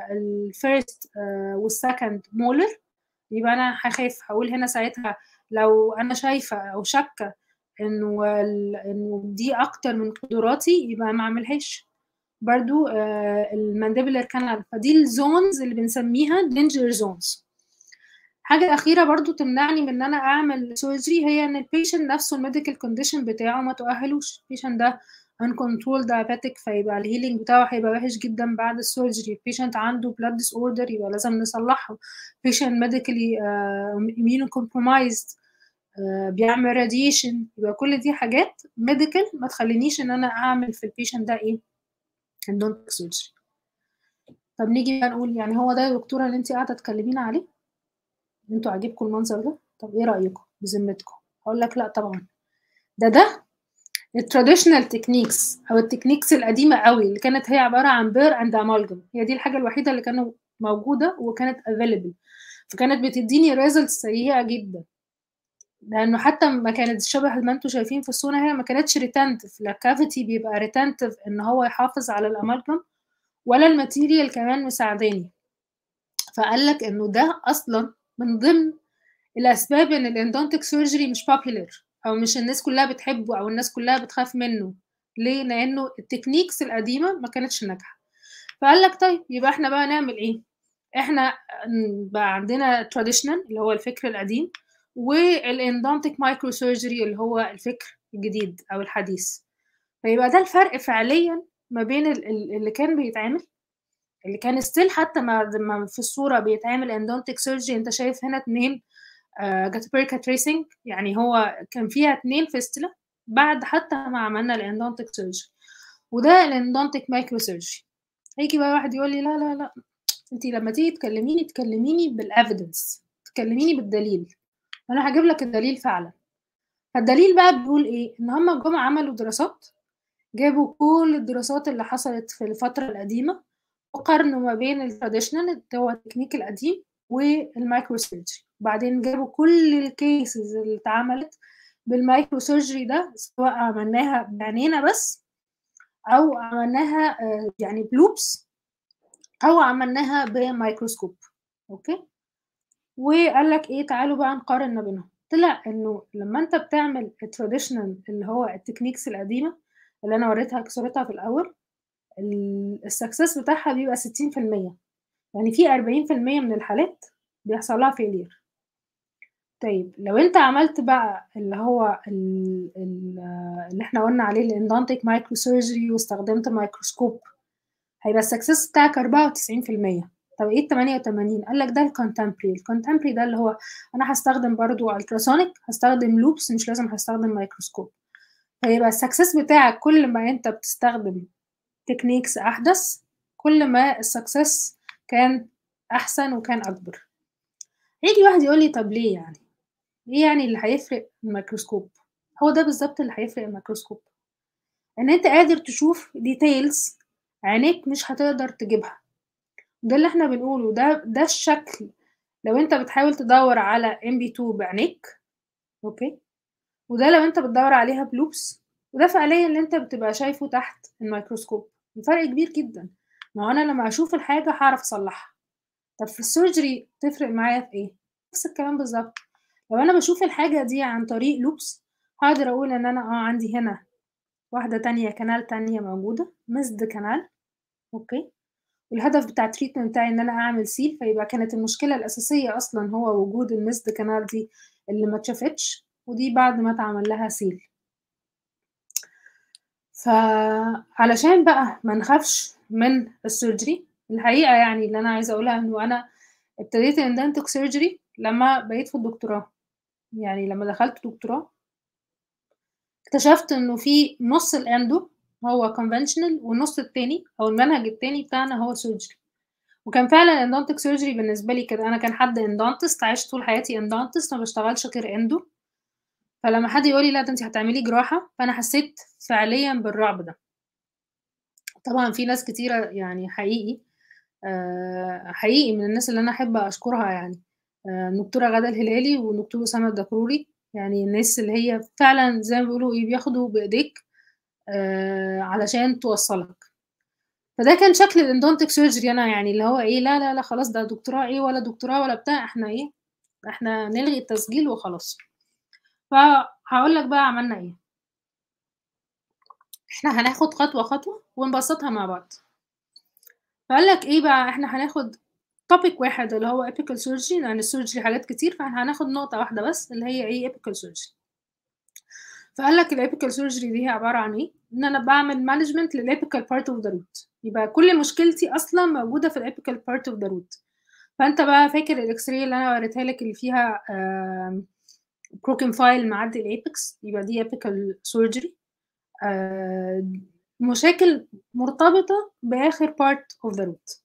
الفيرست والسكند مولر يبقى انا هخاف هقول هنا ساعتها لو انا شايفه او شاكه انه انه دي اكتر من قدراتي يبقى ما اعملهاش برضو المانديبلر كانال فدي الزونز اللي بنسميها دينجر زونز حاجة أخيرة برضو تمنعني من إن أنا أعمل سيرجري هي إن البيشنت نفسه الميديكال كونديشن بتاعه ما تؤهلوش البيشنت ده uncontrolled diabetic فيبقى الهيلينج بتاعه هيبقى وحش جدا بعد السيرجري البيشنت عنده blood disorder يبقى لازم نصلحه patient medically uh, immunocompromised uh, بيعمل radiation يبقى كل دي حاجات medical ما تخلينيش إن أنا أعمل في البيشنت ده إيه endodontic surgery طب نيجي بقى نقول يعني هو ده يا دكتورة اللي انت قاعدة تكلمينا عليه انتوا عاجبكم المنظر ده طب ايه رأيكم بذمتكم هقول لك لا طبعا ده ده التراديشنال تكنيكس او التكنيكس القديمه قوي اللي كانت هي عباره عن بير اند امالجم هي دي الحاجه الوحيده اللي كانوا موجوده وكانت افيلبل فكانت بتديني ريزلتس سيئه جدا لانه حتى ما كانت شبه ما انتم شايفين في الصوره هي ما كانتش ريتنتف لا الكافيتي بيبقى ريتنتف ان هو يحافظ على الامالجم ولا الماتيريال كمان مساعداني فقال لك انه ده اصلا من ضمن الاسباب ان الاندونتك سيرجري مش popular او مش الناس كلها بتحبه او الناس كلها بتخاف منه ليه لانه التكنيكس القديمه ما كانتش ناجحه فقال لك طيب يبقى احنا بقى نعمل ايه احنا بقى عندنا traditional اللي هو الفكر القديم والاندونتك مايكرو سيرجري اللي هو الفكر الجديد او الحديث فيبقى ده الفرق فعليا ما بين اللي كان بيتعمل اللي كان ستيل حتى ما ما في الصوره بيتعمل اندونتك سيرجري انت شايف هنا اتنين جاتبريكا تريسنج يعني هو كان فيها اتنين فيستلا بعد حتى ما عملنا الاندونتك سيرجري وده الاندونتك مايكرو سيرجري هيجي بقى واحد يقول لي لا لا لا انت لما تيجي تكلميني تكلميني بالافيدنس تكلميني بالدليل وانا هجيب لك الدليل فعلا فالدليل بقى بيقول ايه ان هم جم عملوا دراسات جابوا كل الدراسات اللي حصلت في الفترة القديمة وقارنوا ما بين التراديشنال اللي هو التكنيك القديم والمايكرو سيرجري وبعدين جابوا كل الكيسز اللي اتعملت بالمايكرو سيرجري ده سواء عملناها بعينينا بس او عملناها يعني بلوبس او عملناها بميكروسكوب اوكي وقال لك ايه تعالوا بقى نقارن ما بينهم طلع انه لما انت بتعمل التراديشنال اللي هو التكنيكس القديمه اللي انا وريتها صورتها في الاول السكسس بتاعها بيبقى 60% يعني في 40% من الحالات بيحصل لها فيلير طيب لو انت عملت بقى اللي هو اللي احنا قلنا عليه الاندونتيك مايكرو سيرجري واستخدمت مايكروسكوب هيبقى السكسس بتاعك 94% طب ايه ال 88 قال لك ده الكونتمبري الكونتمبري ده اللي هو انا هستخدم برضو التراسونيك هستخدم لوبس مش لازم هستخدم مايكروسكوب فيبقى السكسس بتاعك كل ما انت بتستخدم تكنيكس احدث كل ما السكسس كان احسن وكان اكبر يجي واحد يقول لي طب ليه يعني ايه يعني اللي هيفرق الميكروسكوب هو ده بالظبط اللي هيفرق الميكروسكوب ان انت قادر تشوف ديتيلز عينيك مش هتقدر تجيبها ده اللي احنا بنقوله ده ده الشكل لو انت بتحاول تدور على ام بي 2 بعينيك اوكي وده لو انت بتدور عليها بلوبس وده فعليا اللي انت بتبقى شايفه تحت الميكروسكوب الفرق كبير جدا ما هو انا لما اشوف الحاجه هعرف اصلحها طب في السيرجري تفرق معايا في ايه نفس الكلام بالظبط لو انا بشوف الحاجه دي عن طريق لوبس هقدر اقول ان انا اه عندي هنا واحده تانية كنال تانية موجوده مسد كنال اوكي والهدف بتاع التريتمنت بتاعي ان انا اعمل سيل فيبقى كانت المشكله الاساسيه اصلا هو وجود المسد كنال دي اللي ما اتشافتش ودي بعد ما اتعمل لها سيل فعلشان بقى ما نخافش من السيرجري الحقيقه يعني اللي انا عايزه اقولها انه انا ابتديت اندنتك سيرجري لما بقيت في الدكتوراه يعني لما دخلت دكتوراه اكتشفت انه في نص الاندو هو conventional والنص التاني او المنهج التاني بتاعنا هو سيرجري وكان فعلا اندونتك سيرجري بالنسبه لي كده انا كان حد اندونتست عشت طول حياتي اندونتست ما بشتغلش غير اندو فلما حد يقول لي لا ده انت هتعملي جراحه فانا حسيت فعليا بالرعب ده طبعا في ناس كتيره يعني حقيقي آه حقيقي من الناس اللي انا احب اشكرها يعني الدكتوره آه غاده الهلالي والدكتور اسامه الدكروري يعني الناس اللي هي فعلا زي ما بيقولوا ايه بياخدوا بايديك آه علشان توصلك فده كان شكل الاندونتك سيرجري انا يعني اللي هو ايه لا لا لا خلاص ده دكتوراه ايه ولا دكتوراه ولا بتاع احنا ايه احنا نلغي التسجيل وخلاص فهقول لك بقى عملنا ايه احنا هناخد خطوه خطوه ونبسطها مع بعض فقال لك ايه بقى احنا هناخد توبيك واحد اللي هو epical surgery لان السيرجري حاجات كتير فاحنا هناخد نقطه واحده بس اللي هي ايه epical surgery فقال لك الابيكال سيرجري دي هي عباره عن ايه ان انا بعمل مانجمنت للابيكال بارت اوف ذا روت يبقى كل مشكلتي اصلا موجوده في الابيكال بارت اوف ذا روت فانت بقى فاكر الاكس راي اللي انا وريتها لك اللي فيها بروكن فايل معدي الايبكس يبقى دي ابيكال سيرجري مشاكل مرتبطه باخر بارت اوف ذا روت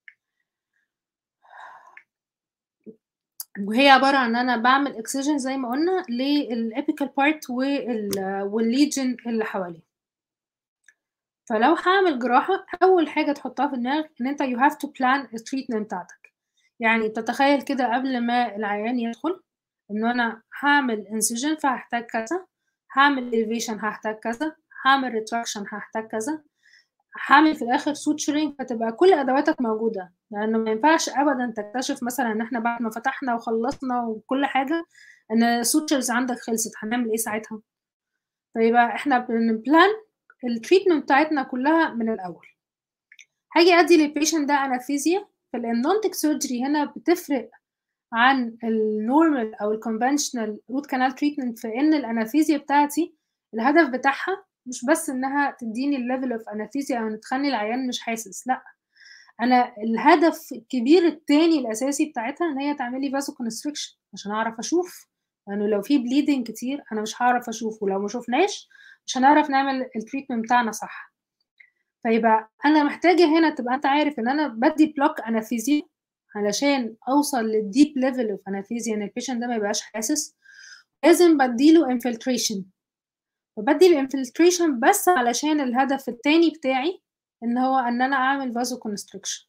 وهي عبارة عن أنا بعمل اكسجين زي ما قلنا للابيكال بارت والليجن اللي حواليه فلو هعمل جراحة أول حاجة تحطها في دماغك إن أنت you have to plan التريتمنت بتاعتك يعني تتخيل كده قبل ما العيان يدخل إنه أنا هعمل انسجن فهحتاج كذا هعمل elevation هحتاج كذا هعمل retraction هحتاج كذا هعمل في الاخر سوتشرينج فتبقى كل ادواتك موجوده لانه ما ينفعش ابدا تكتشف مثلا ان احنا بعد ما فتحنا وخلصنا وكل حاجه ان السوتشرز عندك خلصت هنعمل ايه ساعتها فيبقى احنا بنبلان التريتمنت بتاعتنا كلها من الاول هاجي ادي للبيشنت ده انستيزيا فالاندونتك سيرجري هنا بتفرق عن النورمال او الكونفنشنال روت كانال تريتمنت في ان الانستيزيا بتاعتي الهدف بتاعها مش بس انها تديني الليفل اوف انستيزيا او تخلي العيان مش حاسس لا أنا الهدف الكبير التاني الأساسي بتاعتها إن هي تعمل لي vasoconstriction عشان أعرف أشوف، لإنه لو في bleeding كتير أنا مش هاعرف أشوف، ولو ما شُفناش مش هنعرف نعمل الtreatment بتاعنا صح. فيبقى أنا محتاجة هنا تبقى أنت عارف إن أنا بادّي block anesthesia علشان أوصل للdeep level of anesthesia إن الpatient ده ما يبقاش حاسس، لازم بادّي له infiltration. فبادّي الinfiltration بس علشان الهدف التاني بتاعي إن هو إن أنا أعمل vasoconstriction.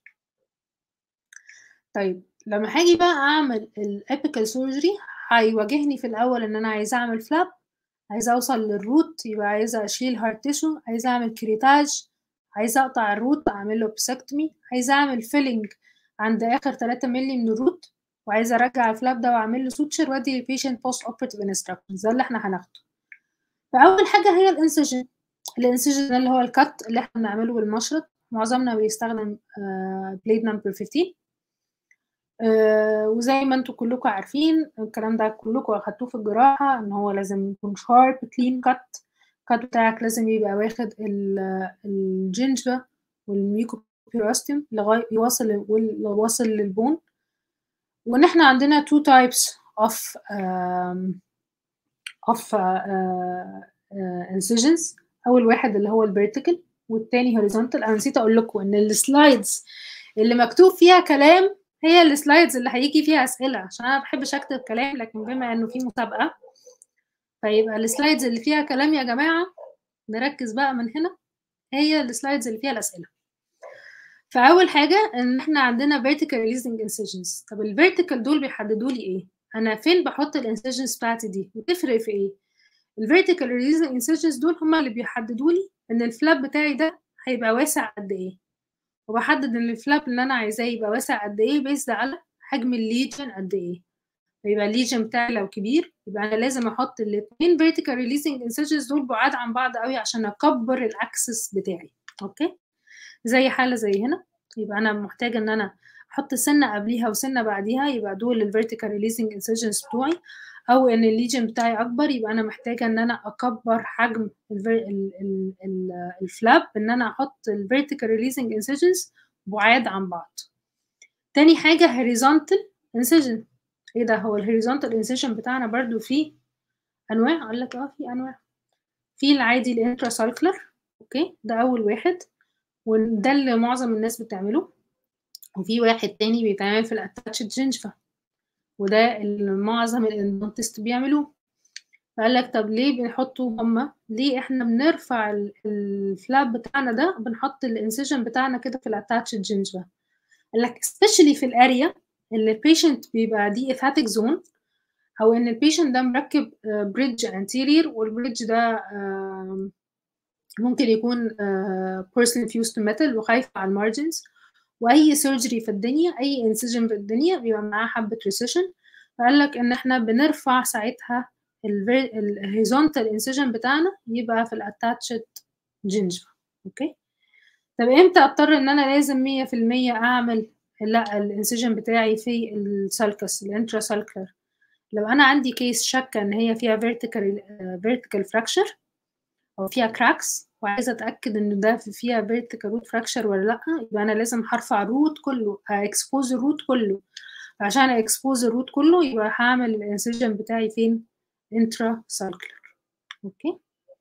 طيب لمّا هاجي بقى أعمل الapical surgery هيواجهني في الأول إن أنا عايزة أعمل flap، عايزة أوصل للroot يبقى عايزة أشيل hard tissue، عايزة أعمل كريتاج، عايزة أقطع الroot أعمل له episectomy، عايزة أعمل filling عند آخر 3 مللي من الroot، وعايزة أرجّع الflap ده وأعمل له suture وأدّي للpatient post operative instructions ده اللي إحنا هناخده. فأول حاجة هي الincision، الincision ده اللي هو الcut اللي إحنا بنعمله بالمشرط، معظمنا بيستخدم آآ blade number 15. آآ وزي ما أنتم كلّكم عارفين الكلام ده كلّكم أخدتوه في الجراحة إن هو لازم يكون sharp clean cut، الcut بتاعك لازم يبقى واخد ال الجنجفة والmucoperiostome لغاية يواصل وال واصل للbone. وإن إحنا عندنا 2 types of آمم of آآ آآ incisions أول واحد اللي هو الvertical والتاني horizontal أنا نسيت أقول لكم إن الslides اللي مكتوب فيها كلام هي الslides اللي هييجي فيها أسئلة، عشان أنا ما باحبش أكتب كلام لكن بما إنه في مسابقة فيبقى الslides اللي فيها كلام يا جماعة نركّز بقى من هنا، هي الslides اللي فيها الأسئلة. فأول حاجة إن إحنا عندنا vertical releasing incisions طب الvertical دول بيحددوا لي إيه؟ أنا فين باحط الincisions بتاعتي دي وتفرق في إيه؟ الvertical releasing incisions دول هُم اللي بيحددوا لي إن الflap بتاعي ده هيبقى واسع قد إيه، وباحدد إن الflap اللي أنا عايزاه يبقى واسع قد إيه based على حجم الlesion قد إيه. فيبقى الlesion بتاعي لو كبير يبقى أنا لازم أحط الاتنين vertical releasing incisions دول بُعاد عن بعض أوي عشان أكبّر الaxis بتاعي، أوكي؟ زي حالة زي هنا، يبقى أنا محتاجة إن أنا أحط سِنّة قبليها وسِنّة بعديها يبقى دول الvertical releasing incisions بتوعي، أو إن الlesion بتاعي أكبر يبقى أنا محتاجة إن أنا أكبّر حجم الver ال ال ال الflap بإن أنا أحط الvertical releasing incisions بُعاد عن بعض. تاني حاجة horizontal incision إيه ده هو الhorizontal incision بتاعنا برضه فيه أنواع؟ قال لك آه في أنواع. في العادي الintracellular أوكي، ده أول واحد وده اللي معظم الناس بتعمله، وفي واحد تاني بيتعمل في الattached gingiva وده اللي معظم الendodontists بيعملوه. فقال لك طب ليه بيحطوا هُم ليه إحنا بنرفع ال الflap بتاعنا ده بنحط الincision بتاعنا كده في الattached gingiva قال لك especially في الarea اللي الpatient بيبقى دي hepatic zone أو إن الpatient ده مركّب آآ bridge anterior والbridge ده آمم ممكن يكون آآ porcelain fused to metal وخايف على الmargins وأي surgery في الدنيا أي incision في الدنيا بيبقى معاه حبّة recession فقال لك إن إحنا بنرفع ساعتها الver الhorizontal incision بتاعنا يبقى في الattached gingiva أوكي. طب إمتى أضطر إن أنا لازم 100% أعمل لأ الincision بتاعي في الsulcus الintrasulcular لو أنا عندي case شاكة إن هي فيها vertical vertical fracture أو فيها cracks وعايزة أتأكد إن ده فيها vertical root fracture والّا لأ، يبقى أنا لازم هارفع الroot كلّه هاexpose الroot كلّه، فعشان أexpose الroot كلّه يبقى هاعمل الincision بتاعي فين intrasulcular أوكي.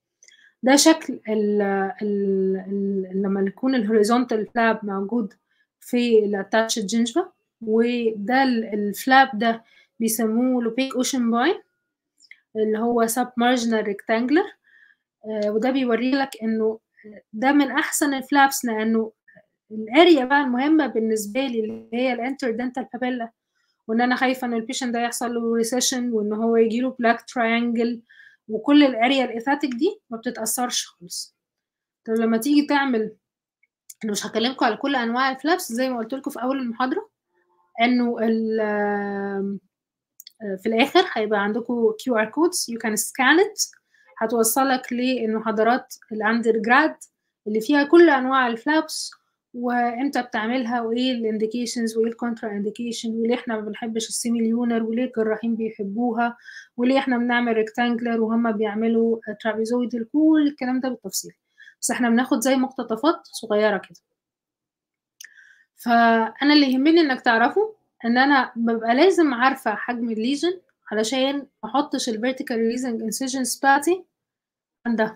ده شكل ال ال ال لمّا يكون الhorizontal flap موجود في الattached gingiva وده ال الflap ده بيسموه l'opaque ocean bine اللي هو submarginal rectangular آآ وده بيورّي لك إنه ده من أحسن الflaps لإنه الarea بقى المهمة بالنسبة لي اللي هي الinterdental papilla وإن أنا خايفة إن الpatient ده يحصل له recession وإن هو ييجي له black triangle وكل الarea الhepatic دي ما بتتأثّرش خالص. طب لمّا تيجي تعمل أنا مش هاكلّمكم على كل أنواع الflaps زي ما قُلت لكم في أول المحاضرة إنه ال آآ في الآخر هيبقى عندكم QR codes you can scan it هتوصّلك للمحاضرات الundergrad اللي فيها كل أنواع الflaps وإمتى بتعملها وإيه الindications وإيه الcontra indication وليه إحنا ما بنحبش الsemilunar وليه الجراحين بيحبوها وليه إحنا بنعمل rectangular وهُم بيعملوا trapezoidal كل الكلام ده بالتفصيل. بس إحنا بناخد زي مقتطفات صغيّرة كده. فأنا اللي يهمني إنك تعرفه إن أنا بابقى لازم عارفة حجم الlesion علشان ما أحطش الvertical releasing incisions بتاعتي عندها.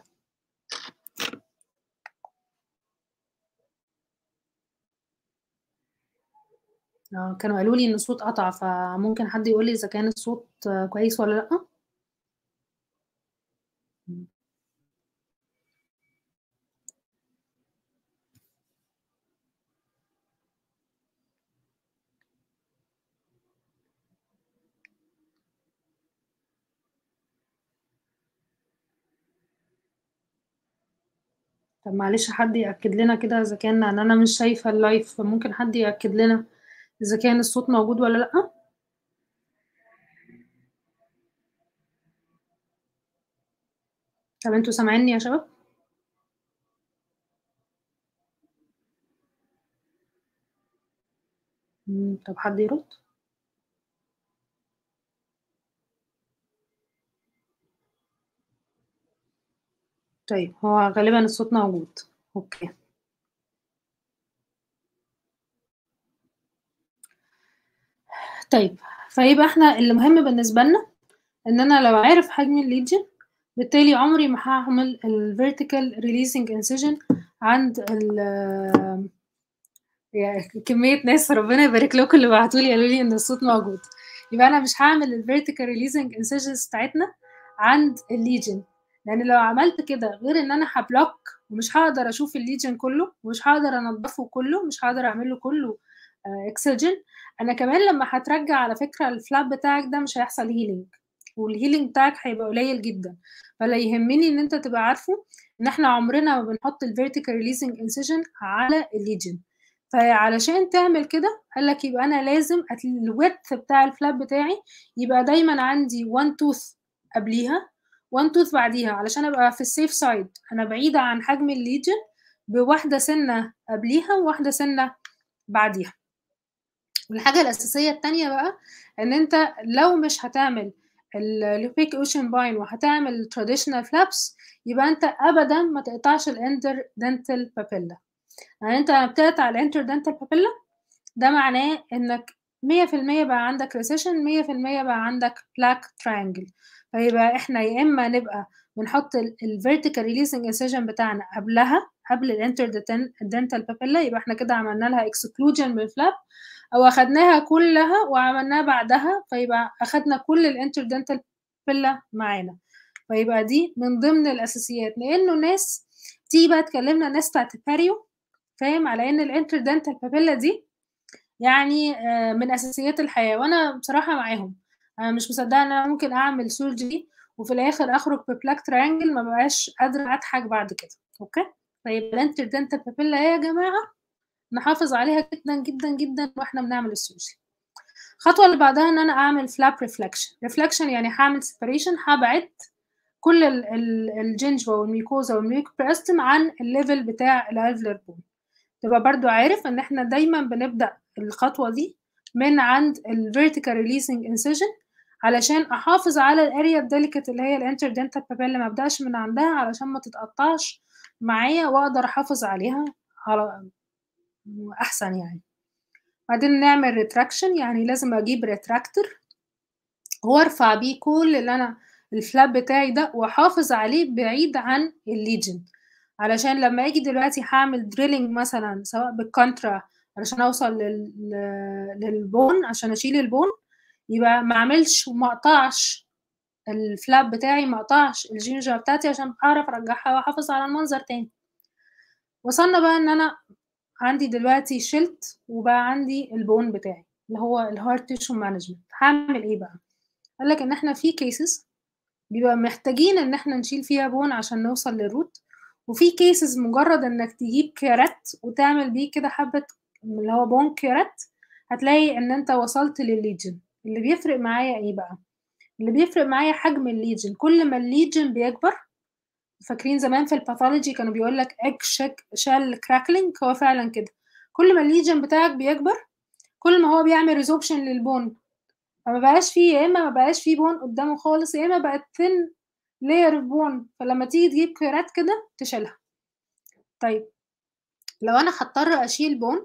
آه، كانوا قالوا لي إن الصوت قطع، فممكن حد يقول لي إذا كان الصوت كويس والّا لأ؟ إمم. طب معلش حد يأكد لنا كده إذا كان لأن أنا مش شايفة الlive فممكن حد يأكد لنا إذا كان الصوت موجود والّا لأ؟ طب أنتم سامعينّي يا شباب؟ إمم، طب حد يرد؟ طيب هو غالبًا الصوت موجود، أوكي. طيب، فيبقى إحنا اللي مهم بالنسبة لنا إن أنا لو عارف حجم الlesion بالتالي عمري ما هاعمل الvertical releasing incision عند ال يا كمية ناس ربنا يبارك لكم اللي بعتوا لي قالوا لي إن الصوت موجود، يبقى أنا مش هاعمل الvertical releasing incisions بتاعتنا عند الlesion لإن لو عملت كده غير إن أنا هablock ومش هاقدر أشوف الlesion كلّه ومش هاقدر أنضّفه كلّه، مش هاقدر أعمل له كلّه آآ excision أنا كمان لمّا هترجّع على فكرة الflap بتاعك ده مش هيحصل healing والhealing بتاعك هيبقى قليل جدًا، فاللي يهمني إن أنت تبقى عارفه إن إحنا عمرنا ما بنحط الvertical releasing incision على الlesion فعلشان تعمل كده قال لك يبقى أنا لازم at الwidth بتاع الflap بتاعي يبقى دايمًا عندي one tooth قبليها one tooth بعديها علشان أبقى في الsafe side أنا بعيدة عن حجم الlesion بواحدة سِنّة قبليها وواحدة سِنّة بعديها. والحاجة الأساسية التانية بقى إن أنت لو مش هتعمل الopaque ocean bind وهتعمل traditional flaps يبقى أنت أبدًا ما تقطعش الinterdental papilla يعني أنت لمّا بتقطع الinterdental papilla ده معناه إنك 100% بقى عندك recession 100% بقى عندك plaque triangle فيبقى إحنا يا إما نبقى بنحط ال الvertical releasing incision بتاعنا قبلها قبل الinterdeten dental papilla يبقى إحنا كده عملنا لها exclusion من الflap أو أخدناها كلّها وعملناها بعدها فيبقى أخدنا كل الinterdental papilla معانا، فيبقى دي من ضمن الأساسيات لإنه ناس تيجي بقى تكلمنا ناس بتاعة الperio فاهم، على إن الinterdental papilla دي يعني آآ من أساسيات الحياة وأنا بصراحة معاهم، أنا مش مصدقة إن أنا ممكن أعمل surgery وفي الآخر أخرج بplaque triangle ما ابقاش قادرة أضحك بعد كده، أوكي، فيبقى الinterdental papilla يا جماعة نحافظ عليها جدًا، جدًا، جدًا وإحنا بنعمل الsurgery. الخطوة اللي بعدها إن أنا أعمل flap reflection، reflection يعني هاعمل separation هابعد كل ال ال الجنجفة والmucosa والmucoperiosteum عن الlevel بتاع الalveolar bone تبقى برضه عارف إن إحنا دايمًا بنبدأ الخطوة دي من عند الvertical releasing incision علشان أحافظ على الarea الdelicate اللي هي الinterdental papilla ما أبدأش من عندها علشان ما تتقطعش معايا وأقدر أحافظ عليها على أحسن يعني. بعدين نعمل retraction يعني لازم أجيب retractor وأرفع بيه كل اللي أنا الflap بتاعي ده وأحافظ عليه بعيد عن الlesion علشان لمّا آجي دلوقتي هاعمل drilling مثلًا سواء بالcontra علشان أوصل لل للbone عشان أشيل الbone يبقى ما أعملش وما أقطعش الflap بتاعي ما أقطعش الجنجفة بتاعتي عشان أعرف أرجّعها وأحافظ على المنظر تاني. وصلنا بقى إن أنا عندي دلوقتي شِلت وبقى عندي الbone بتاعي اللي هو الheart tissue management هاعمل إيه بقى؟ قال لك إن إحنا في cases بيبقى محتاجين إن إحنا نشيل فيها bone عشان نوصل للroot وفي cases مجرد إنك تجيب كيرات وتعمل بيه كده حبة اللي هو bone كيرات هتلاقي إن أنت وصلت للlesion اللي بيفرق معايا إيه بقى؟ اللي بيفرق معايا حجم الlesion كل ما الlesion بيكبر فاكرين زمان في الpathology كانوا بيقول لك egg shell shell crackling هو فعلًا كده كل ما الlesion بتاعك بيكبر كل ما هو بيعمل resorption للbone فما بقاش في يا إما ما بقاش في bone قدامه خالص يا إما بقت thin layer of bone فلمّا تيجي تجيب كيرات كده تشيلها. طيب لو أنا هاضطر أشيل bone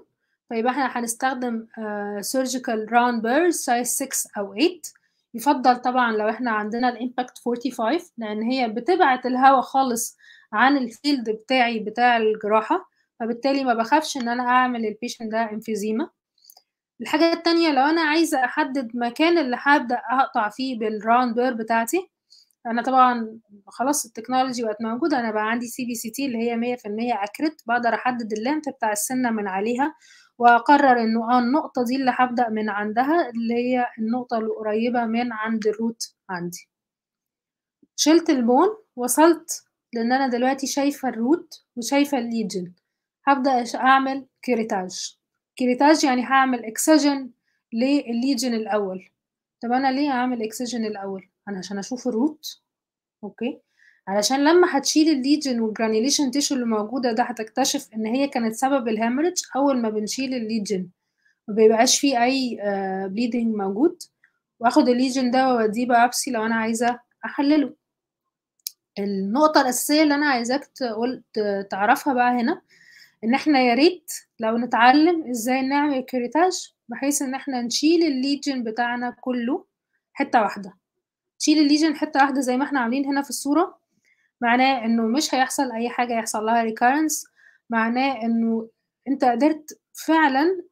فيبقى احنا هنستخدم سيرجيكال راوند بيرز سايز 6 او 8 يفضل طبعا لو احنا عندنا الامباكت 45 لان هي بتبعت الهواء خالص عن الفيلد بتاعي بتاع الجراحه فبالتالي ما بخافش ان انا اعمل البيشنت ده انفيزيما الحاجه التانية لو انا عايزه احدد مكان اللي هبدا اقطع فيه بالراوند بير بتاعتي انا طبعا خلاص التكنولوجي بقت موجوده انا بقى عندي سي بي سي تي اللي هي 100% اكريت بقدر احدد اللينت بتاع السنه من عليها واقرر انه اه النقطه دي اللي هبدا من عندها اللي هي النقطه القريبه من عند الروت عندي شلت البون وصلت لان انا دلوقتي شايفه الروت وشايفه الليجن هبدا اعمل كيريتاج كيريتاج يعني هعمل اكسجن للليجن الاول طب انا ليه اعمل اكسجن الاول انا عشان اشوف الروت اوكي علشان لما هتشيل الليجن والجرانيليشن تيشو اللي موجودة ده هتكتشف ان هي كانت سبب الهemorrhage اول ما بنشيل الليجن ما بيبقاش فيه اي بليدنج موجود واخد الليجن ده واوديه بابسي لو انا عايزة احلله النقطة الأساسية اللي أنا عايزاك تقول تعرفها بقى هنا إن إحنا يا ريت لو نتعلم إزاي نعمل كريتاج بحيث إن إحنا نشيل الليجن بتاعنا كله حتة واحدة تشيل الليجن حتة واحدة زي ما إحنا عاملين هنا في الصورة معناه إنه مش هيحصل أي حاجة يحصل لها ريكارنس معناه إنه أنت قدرت فعلا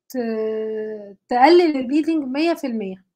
تقلل البليدنج مية في المية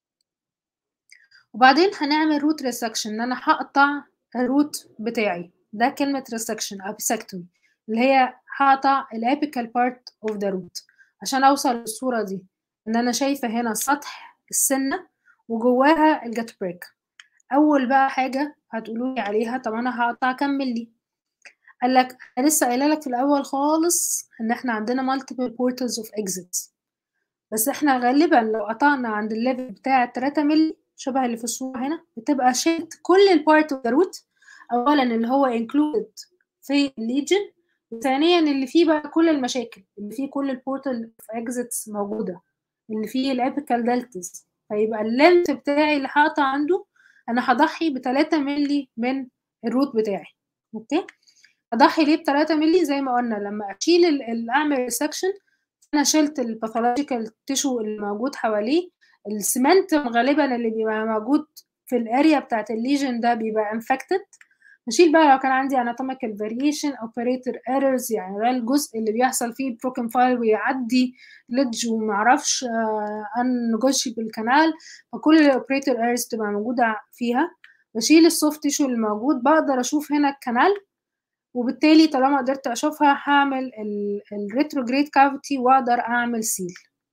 وبعدين هنعمل روت ريسكشن ان انا هقطع الروت بتاعي ده كلمة ريسكشن او بيسكتومي اللي هي هقطع الابيكال بارت اوف ذا روت عشان اوصل للصورة دي ان انا شايفة هنا سطح السنة وجواها الجت بريك اول بقى حاجة هتقولولي عليها طب انا هقطع كام ملي قال لك انا لسه قايله لك في الاول خالص ان احنا عندنا multiple portals of exits بس احنا غالبا لو قطعنا عند الليفل بتاع 3 ملي شبه اللي في الصورة هنا بتبقى شلت كل البارت اوف ذا روت اولا اللي هو included في الليجن وثانيا اللي فيه بقى كل المشاكل اللي فيه كل البورتال اوف اكزيتس موجودة اللي فيه الابيكال دلتز فيبقى اللينت بتاعي اللي هقطع عنده انا هضحي ب 3 ملي من الروت بتاعي اوكي اضحي ليه ب 3 ملي زي ما قلنا لما اشيل اعمل ريسكشن انا شلت الباثولوجيكال تيشو اللي موجود حواليه السمنتم غالبا اللي بيبقى موجود في الاريا بتاعت الليجن ده بيبقى انفكتد نشيل بقى لو كان عندي anatomical variation operator errors يعني ده الجزء اللي بيحصل فيه broken file ويعدي ليدج ومعرفش uh, unnegotiable canal فكل الاوبريتور errors بتبقى موجودة فيها بشيل السوفت تيشو اللي موجود بقدر اشوف هنا الكنال وبالتالي طالما قدرت اشوفها هعمل الريتروجريد كافيتي واقدر اعمل سيل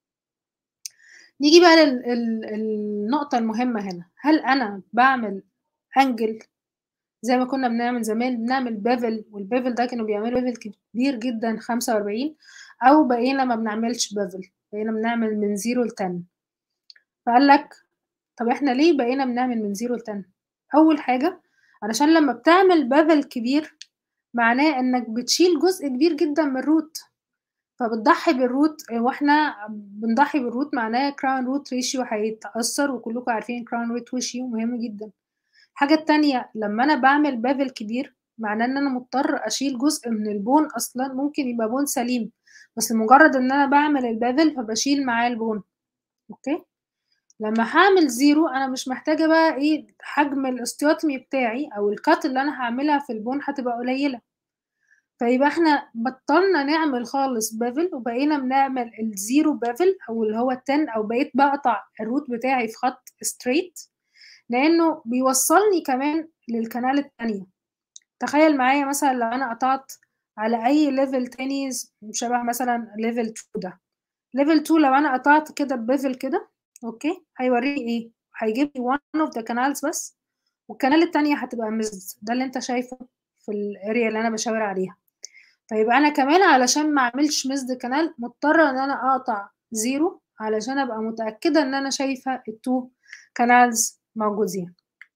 نيجي بقى للنقطة المهمة هنا هل أنا بعمل أنجل زي ما كنا بنعمل زمان بنعمل بيفل والبيفل ده كانوا بيعملوا بيفل كبير جدا خمسة وأربعين أو بقينا ما بنعملش بيفل بقينا بنعمل من زيرو لتن فقال لك طب احنا ليه بقينا بنعمل من زيرو لتن أول حاجة علشان لما بتعمل بيفل كبير معناه انك بتشيل جزء كبير جدا من الروت فبتضحي بالروت واحنا بنضحي بالروت معناه كراون روت ريشيو هيتأثر وكلكم عارفين كراون روت ريشيو مهم جدا الحاجة التانية لما أنا بعمل بافل كبير معناه إن أنا مضطر أشيل جزء من البون أصلا ممكن يبقى بون سليم بس مجرد إن أنا بعمل البافل فبشيل معاه البون أوكي لما هعمل زيرو أنا مش محتاجة بقى إيه حجم الاستيوتمي بتاعي أو الكات اللي أنا هعملها في البون هتبقى قليلة فيبقى احنا بطلنا نعمل خالص بافل وبقينا بنعمل الزيرو بافل او اللي هو 10 او بقيت بقطع الروت بتاعي في خط ستريت لانه بيوصلني كمان للكنال التانية تخيل معايا مثلا لو انا قطعت على اي ليفل تاني شبه مثلا ليفل 2 ده ليفل 2 لو انا قطعت كده بافل كده اوكي هيوريني ايه هيجيب لي one of the canals بس والكنال التانية هتبقى مزد ده اللي انت شايفه في الاريا اللي انا بشاور عليها فيبقى انا كمان علشان ما اعملش مزد كانال مضطره ان انا اقطع زيرو علشان ابقى متاكده ان انا شايفه التو كانالز موجودين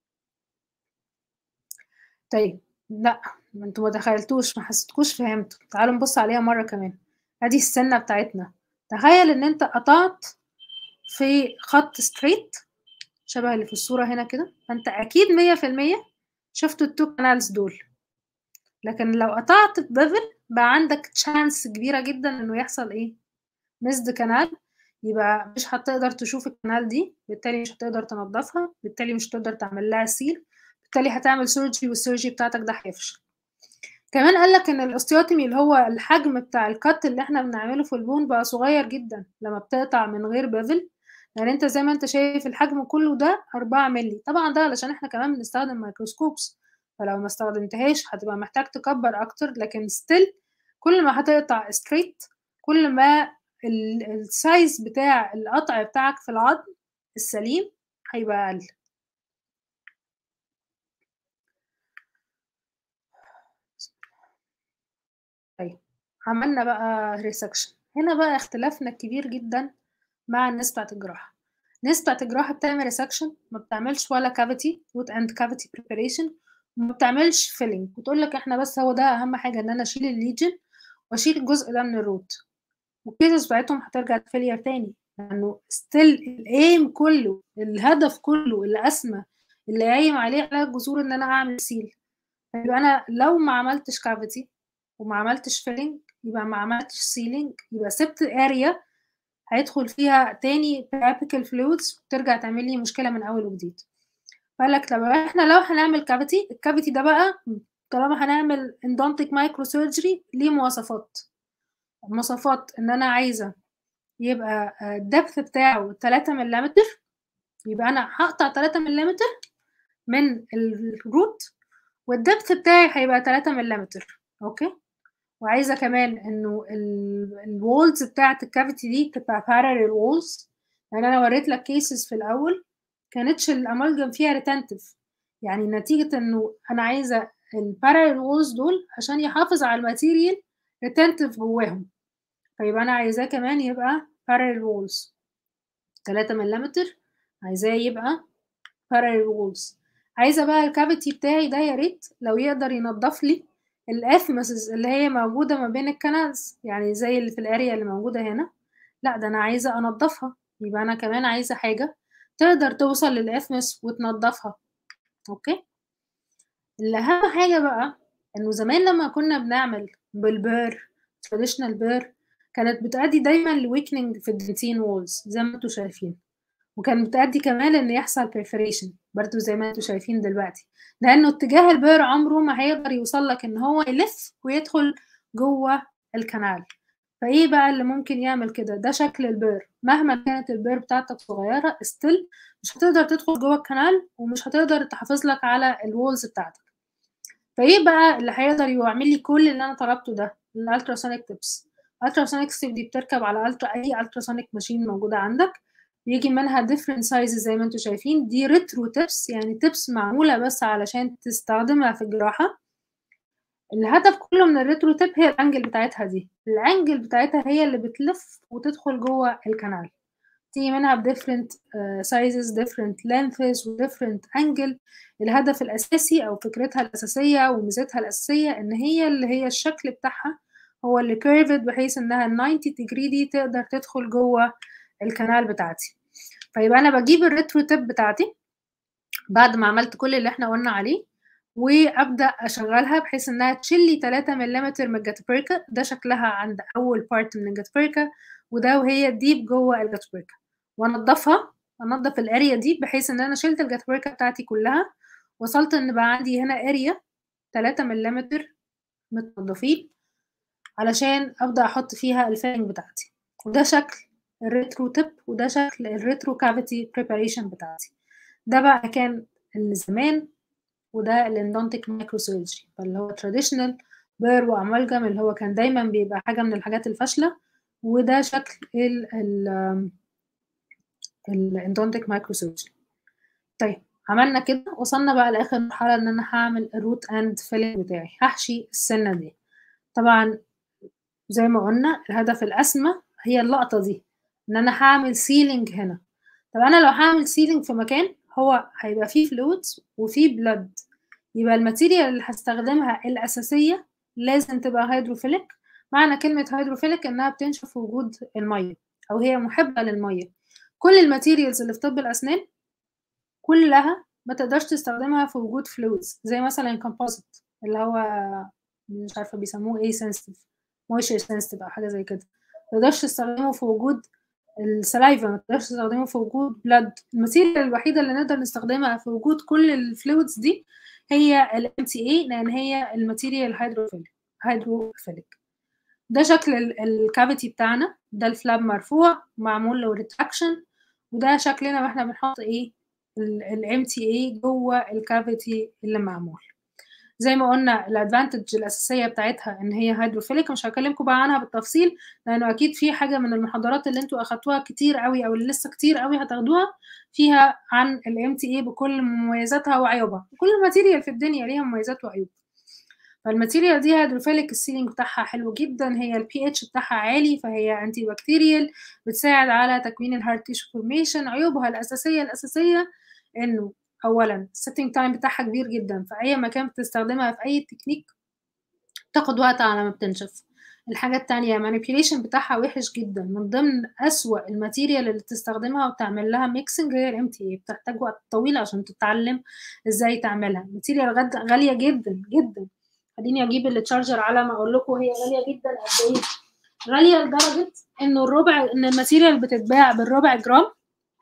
طيب لا ما انتوا ما دخلتوش ما حسيتكوش فهمتوا تعالوا نبص عليها مره كمان ادي السنه بتاعتنا تخيل ان انت قطعت في خط ستريت شبه اللي في الصوره هنا كده فانت اكيد مية في المية شفتوا التو كانالز دول لكن لو قطعت ببافل بقى عندك تشانس كبيرة جدا انه يحصل ايه مسد كانال يبقى مش هتقدر تشوف الكانال دي بالتالي مش هتقدر تنضفها بالتالي مش هتقدر تعمل لها سيل بالتالي هتعمل سيرجري والسيرجري بتاعتك ده هيفشل كمان قال لك ان الاوستيوتومي اللي هو الحجم بتاع الكت اللي احنا بنعمله في البون بقى صغير جدا لما بتقطع من غير بافل يعني انت زي ما انت شايف الحجم كله ده 4 مللي طبعا ده علشان احنا كمان بنستخدم مايكروسكوبس فلو ما استخدمتهاش هتبقى محتاج تكبر اكتر لكن ستيل كل ما هتقطع ستريت كل ما السايز بتاع القطع بتاعك في العظم السليم هيبقى اقل طيب عملنا بقى ريسكشن هنا بقى اختلافنا الكبير جدا مع الناس بتاعت الجراحة الناس بتاعت الجراحة بتعمل ريسكشن ما بتعملش ولا كافيتي روت اند كافيتي بريباريشن وما بتعملش فيلينج وتقول لك احنا بس هو ده اهم حاجة ان انا اشيل الليجن واشيل الجزء ده من الروت والكيسز بتاعتهم هترجع تفيلير تاني لانه ستيل الايم كله الهدف كله اللي اسمى اللي قايم عليه علاج جذور ان انا اعمل سيل يبقى انا لو ما عملتش كافيتي وما عملتش فيلينج يبقى ما عملتش سيلينج يبقى سبت اريا هيدخل فيها تاني بابيكال فلويدز وترجع تعمل لي مشكله من اول وجديد فقال لك طب احنا لو هنعمل كافيتي الكافيتي ده بقى طالما هنعمل اندونتيك مايكرو سيرجري ليه مواصفات مواصفات ان انا عايزه يبقى الدبث بتاعه 3 ملم يبقى انا هقطع 3 ملم من الروت والدبث بتاعي هيبقى 3 ملم اوكي وعايزه كمان انه الوولز بتاعه الكافيتي دي تبقى parallel walls يعني انا وريت لك كيسز في الاول كانتش الامالجم فيها ريتنتيف يعني نتيجه انه انا عايزه البارالل وولز دول عشان يحافظ على الماتيريال ريتنتيف جواهم فيبقى انا عايزاه كمان يبقى parallel walls 3 ملم عايزاه يبقى parallel walls عايزه بقى الكافيتي بتاعي ده يا ريت لو يقدر ينضف لي الاثمسز اللي هي موجوده ما بين الكنالز يعني زي اللي في الاريا اللي موجوده هنا لا ده انا عايزه انضفها يبقى انا كمان عايزه حاجه تقدر توصل للاثمس وتنضفها اوكي اللي اهم حاجه بقى انه زمان لما كنا بنعمل بالبير تراديشنال بير كانت بتؤدي دايما لويكنينج في الدنتين وولز زي ما انتوا شايفين وكان بتؤدي كمان ان يحصل بيرفريشن برضو زي ما انتوا شايفين دلوقتي لانه اتجاه البير عمره ما هيقدر يوصل لك ان هو يلف ويدخل جوه الكنال فايه بقى اللي ممكن يعمل كده ده شكل البير مهما كانت البير بتاعتك صغيره ستيل مش هتقدر تدخل جوه الكنال ومش هتقدر تحافظ لك على الوولز بتاعتك فايه بقى اللي هيقدر يعمل لي كل اللي انا طلبته ده الالتراسونيك تيبس الالتراسونيك تيب دي بتركب على الترا اي التراسونيك ماشين موجوده عندك بيجي منها different sizes زي ما انتم شايفين دي ريترو تيبس يعني تيبس معموله بس علشان تستخدمها في الجراحه الهدف كله من الريترو تيب هي الانجل بتاعتها دي الانجل بتاعتها هي اللي بتلف وتدخل جوه الكنال تيجي منها ب different uh, sizes different lengths و different angle الهدف الأساسي أو فكرتها الأساسية وميزتها الأساسية إن هي اللي هي الشكل بتاعها هو اللي curved بحيث إنها 90 degree دي تقدر تدخل جوه الكنال بتاعتي فيبقى أنا بجيب الريترو تيب بتاعتي بعد ما عملت كل اللي احنا قلنا عليه وابدا اشغلها بحيث انها تشيل لي 3 ملم من الجاتبريكا ده شكلها عند اول بارت من الجاتبريكا وده وهي ديب جوه الجاتبريكا وانضفها انضف الاريا دي بحيث ان انا شلت الجاتبريكا بتاعتي كلها وصلت ان بقى عندي هنا اريا 3 ملم متنضفين علشان ابدا احط فيها الفيلنج بتاعتي وده شكل الريترو تيب وده شكل الريترو كافيتي بريباريشن بتاعتي ده بقى كان اللي زمان وده الاندونتيك مايكرو سيرجري فاللي هو تراديشنال بير وامالجم اللي هو كان دايما بيبقى حاجه من الحاجات الفاشله وده شكل ال ال الاندونتيك مايكرو سيرجري طيب عملنا كده وصلنا بقى لاخر مرحله ان انا هعمل الروت اند فيلينج بتاعي هحشي السنه دي طبعا زي ما قلنا الهدف الاسمى هي اللقطه دي ان انا هعمل سيلينج هنا طب انا لو هعمل سيلينج في مكان هو هيبقى فيه فلويدز وفيه بلد يبقى الماتيريال اللي هستخدمها الاساسيه لازم تبقى هيدروفيليك معنى كلمه هيدروفيليك انها بتنشف في وجود الميه او هي محبه للميه كل الماتيريالز اللي في طب الاسنان كلها ما تقدرش تستخدمها في وجود فلويدز زي مثلا الكومبوزيت اللي هو مش عارفه بيسموه ايه سنسيتيف مويشر سنسيتيف او حاجه زي كده ما تقدرش تستخدمه في وجود السلايفا ما تقدرش تستخدمه في وجود بلاد الماتيريال الوحيده اللي نقدر نستخدمها في وجود كل الفلويدز دي هي ال MTA لان هي الماتيريال هيدروفيليك هيدروفيليك ده شكل الكافيتي بتاعنا ده الفلاب مرفوع معمول له ريتراكشن وده شكلنا واحنا بنحط ايه ال MTA جوه الكافيتي اللي معمول زي ما قلنا الادفانتج الاساسيه بتاعتها ان هي هيدروفيليك مش هكلمكم بقى عنها بالتفصيل لانه اكيد في حاجه من المحاضرات اللي انتوا اخدتوها كتير قوي او اللي لسه كتير قوي هتاخدوها فيها عن ال MTA بكل مميزاتها وعيوبها كل ماتيريال في الدنيا ليها مميزات وعيوب فالماتيريال دي هيدروفيليك السيلينج بتاعها حلو جدا هي البي اتش بتاعها عالي فهي انتي بكتيريال بتساعد على تكوين الهارت تيشو فورميشن عيوبها الاساسيه الاساسيه انه اولا السيتنج تايم بتاعها كبير جدا في اي مكان بتستخدمها في اي تكنيك تاخد وقت على ما بتنشف الحاجة التانية مانيبيوليشن بتاعها وحش جدا من ضمن أسوأ الماتيريال اللي تستخدمها وتعمل لها ميكسنج هي الام تي بتحتاج وقت طويل عشان تتعلم ازاي تعملها ماتيريال غالية جدا جدا خليني اجيب التشارجر على ما اقول لكم هي غالية جدا قد ايه غالية لدرجة انه الربع ان الماتيريال بتتباع بالربع جرام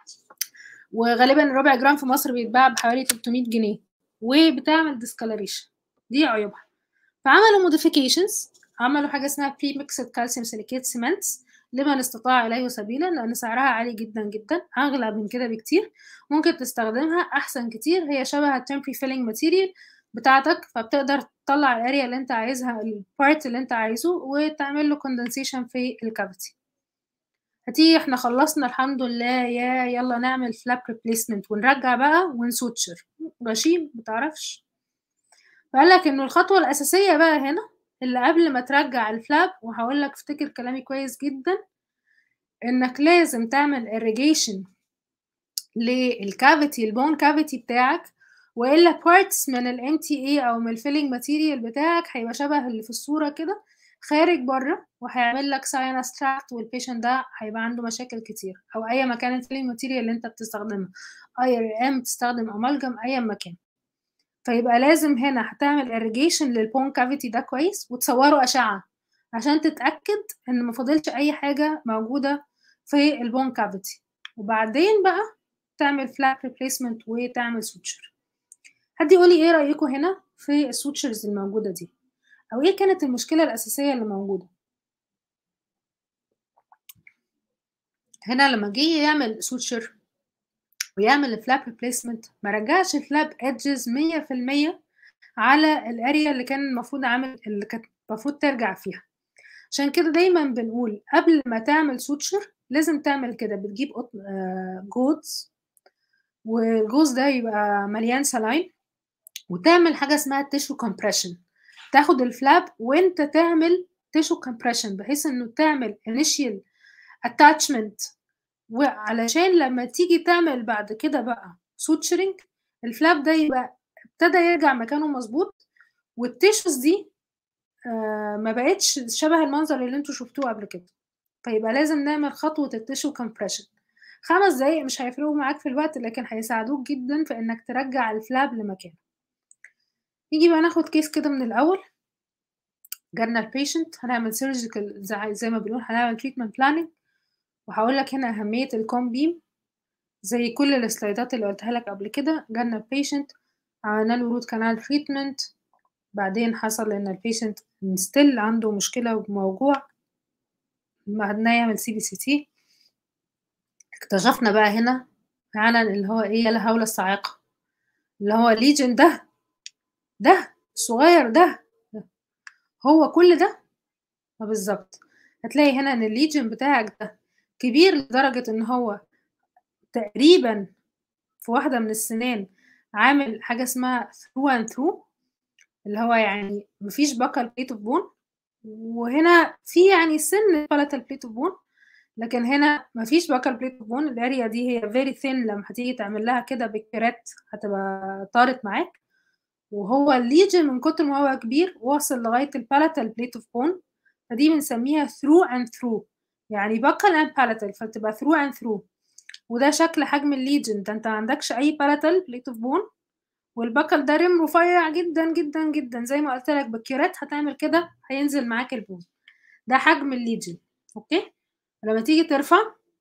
وغالبا ربع جرام في مصر بيتباع بحوالي 300 جنيه وبتعمل ديسكالريشن دي عيوبها فعملوا موديفيكيشنز عملوا حاجه اسمها بري ميكسد كالسيوم سيليكيت سيمنتس لمن استطاع اليه سبيلا لان سعرها عالي جدا جدا اغلى من كده بكتير ممكن تستخدمها احسن كتير هي شبه التمبري فيلينج ماتيريال بتاعتك فبتقدر تطلع الاريا اللي انت عايزها البارت اللي انت عايزه وتعمل له كوندنسيشن في الكافيتي هتيجي احنا خلصنا الحمد لله يا يلا نعمل فلاب ريبليسمنت ونرجع بقى ونسوتشر غشيم متعرفش فقال لك انه الخطوه الاساسيه بقى هنا اللي قبل ما ترجع الفلاب وهقول لك افتكر كلامي كويس جدا انك لازم تعمل irrigation للكافيتي البون كافيتي بتاعك والا بارتس من ال MTA او من الفيلينج ماتيريال بتاعك هيبقى شبه اللي في الصوره كده خارج بره وهيعمل لك ساينس تراكت والبيشنت ده هيبقى عنده مشاكل كتير او اي مكان الفيلينج ماتيريال اللي انت بتستخدمها اي ار ام تستخدم امالجم اي مكان فيبقى لازم هنا هتعمل irrigation للبون كافيتي ده كويس وتصوره اشعه عشان تتاكد ان ما فاضلش اي حاجه موجوده في البون كافيتي وبعدين بقى تعمل فلاب ريبليسمنت وتعمل سوتشر حد يقول لي ايه رايكم هنا في السوتشرز الموجوده دي او ايه كانت المشكله الاساسيه اللي موجوده هنا لما جه يعمل سوتشر ويعمل الفلاب ريبليسمنت ما رجعش الفلاب ادجز 100% على الاريا اللي كان المفروض عامل اللي كانت المفروض ترجع فيها عشان كده دايما بنقول قبل ما تعمل سوتشر لازم تعمل كده بتجيب جودز والجوز ده يبقى مليان سلاين وتعمل حاجه اسمها تيشو كومبريشن تاخد الفلاب وانت تعمل تيشو كومبريشن بحيث انه تعمل انيشيال اتاتشمنت وعلشان لما تيجي تعمل بعد كده بقى سوتشرنج الفلاب ده يبقى ابتدى يرجع مكانه مظبوط والتيشوز دي آه ما بقتش شبه المنظر اللي انتوا شفتوه قبل كده فيبقى لازم نعمل خطوة التيشو كومبريشن خمس دقايق مش هيفرقوا معاك في الوقت لكن هيساعدوك جدا في انك ترجع الفلاب لمكانه نيجي بقى ناخد كيس كده من الاول جالنا البيشنت هنعمل سيرجيكال زي, زي ما بنقول هنعمل تريتمنت بلاننج وهقول لك هنا أهمية الكوم بيم زي كل السلايدات اللي قلتها لك قبل كده جالنا البيشنت عملنا له روت كانال تريتمنت بعدين حصل ان البيشنت ستيل عنده مشكلة وموجوع بعدنا يعمل سي بي سي تي اكتشفنا بقى هنا فعلا اللي هو ايه لا حول الصاعقة اللي هو ليجن ده ده الصغير ده هو كل ده ما بالظبط هتلاقي هنا ان الليجن بتاعك ده كبير لدرجة ان هو تقريبا في واحدة من السنان عامل حاجة اسمها through and through اللي هو يعني مفيش بكال بليت اوف بون وهنا في يعني سن بلاتال بليت اوف بون لكن هنا مفيش بكال بليت اوف بون الاريا دي هي فيري ثين لما هتيجي تعمل لها كده بالكرات هتبقى طارت معاك وهو الليجن من كتر ما هو كبير واصل لغايه البالاتال بليت اوف بون فدي بنسميها ثرو اند ثرو يعني بكال اند بالاتال فتبقى ثرو اند ثرو وده شكل حجم الليجن ده انت ما عندكش اي بالاتال بليت اوف بون والبكل ده رم رفيع جدا جدا جدا زي ما قلت لك بالكيرات هتعمل كده هينزل معاك البون ده حجم الليجن اوكي لمّا تيجي ترفع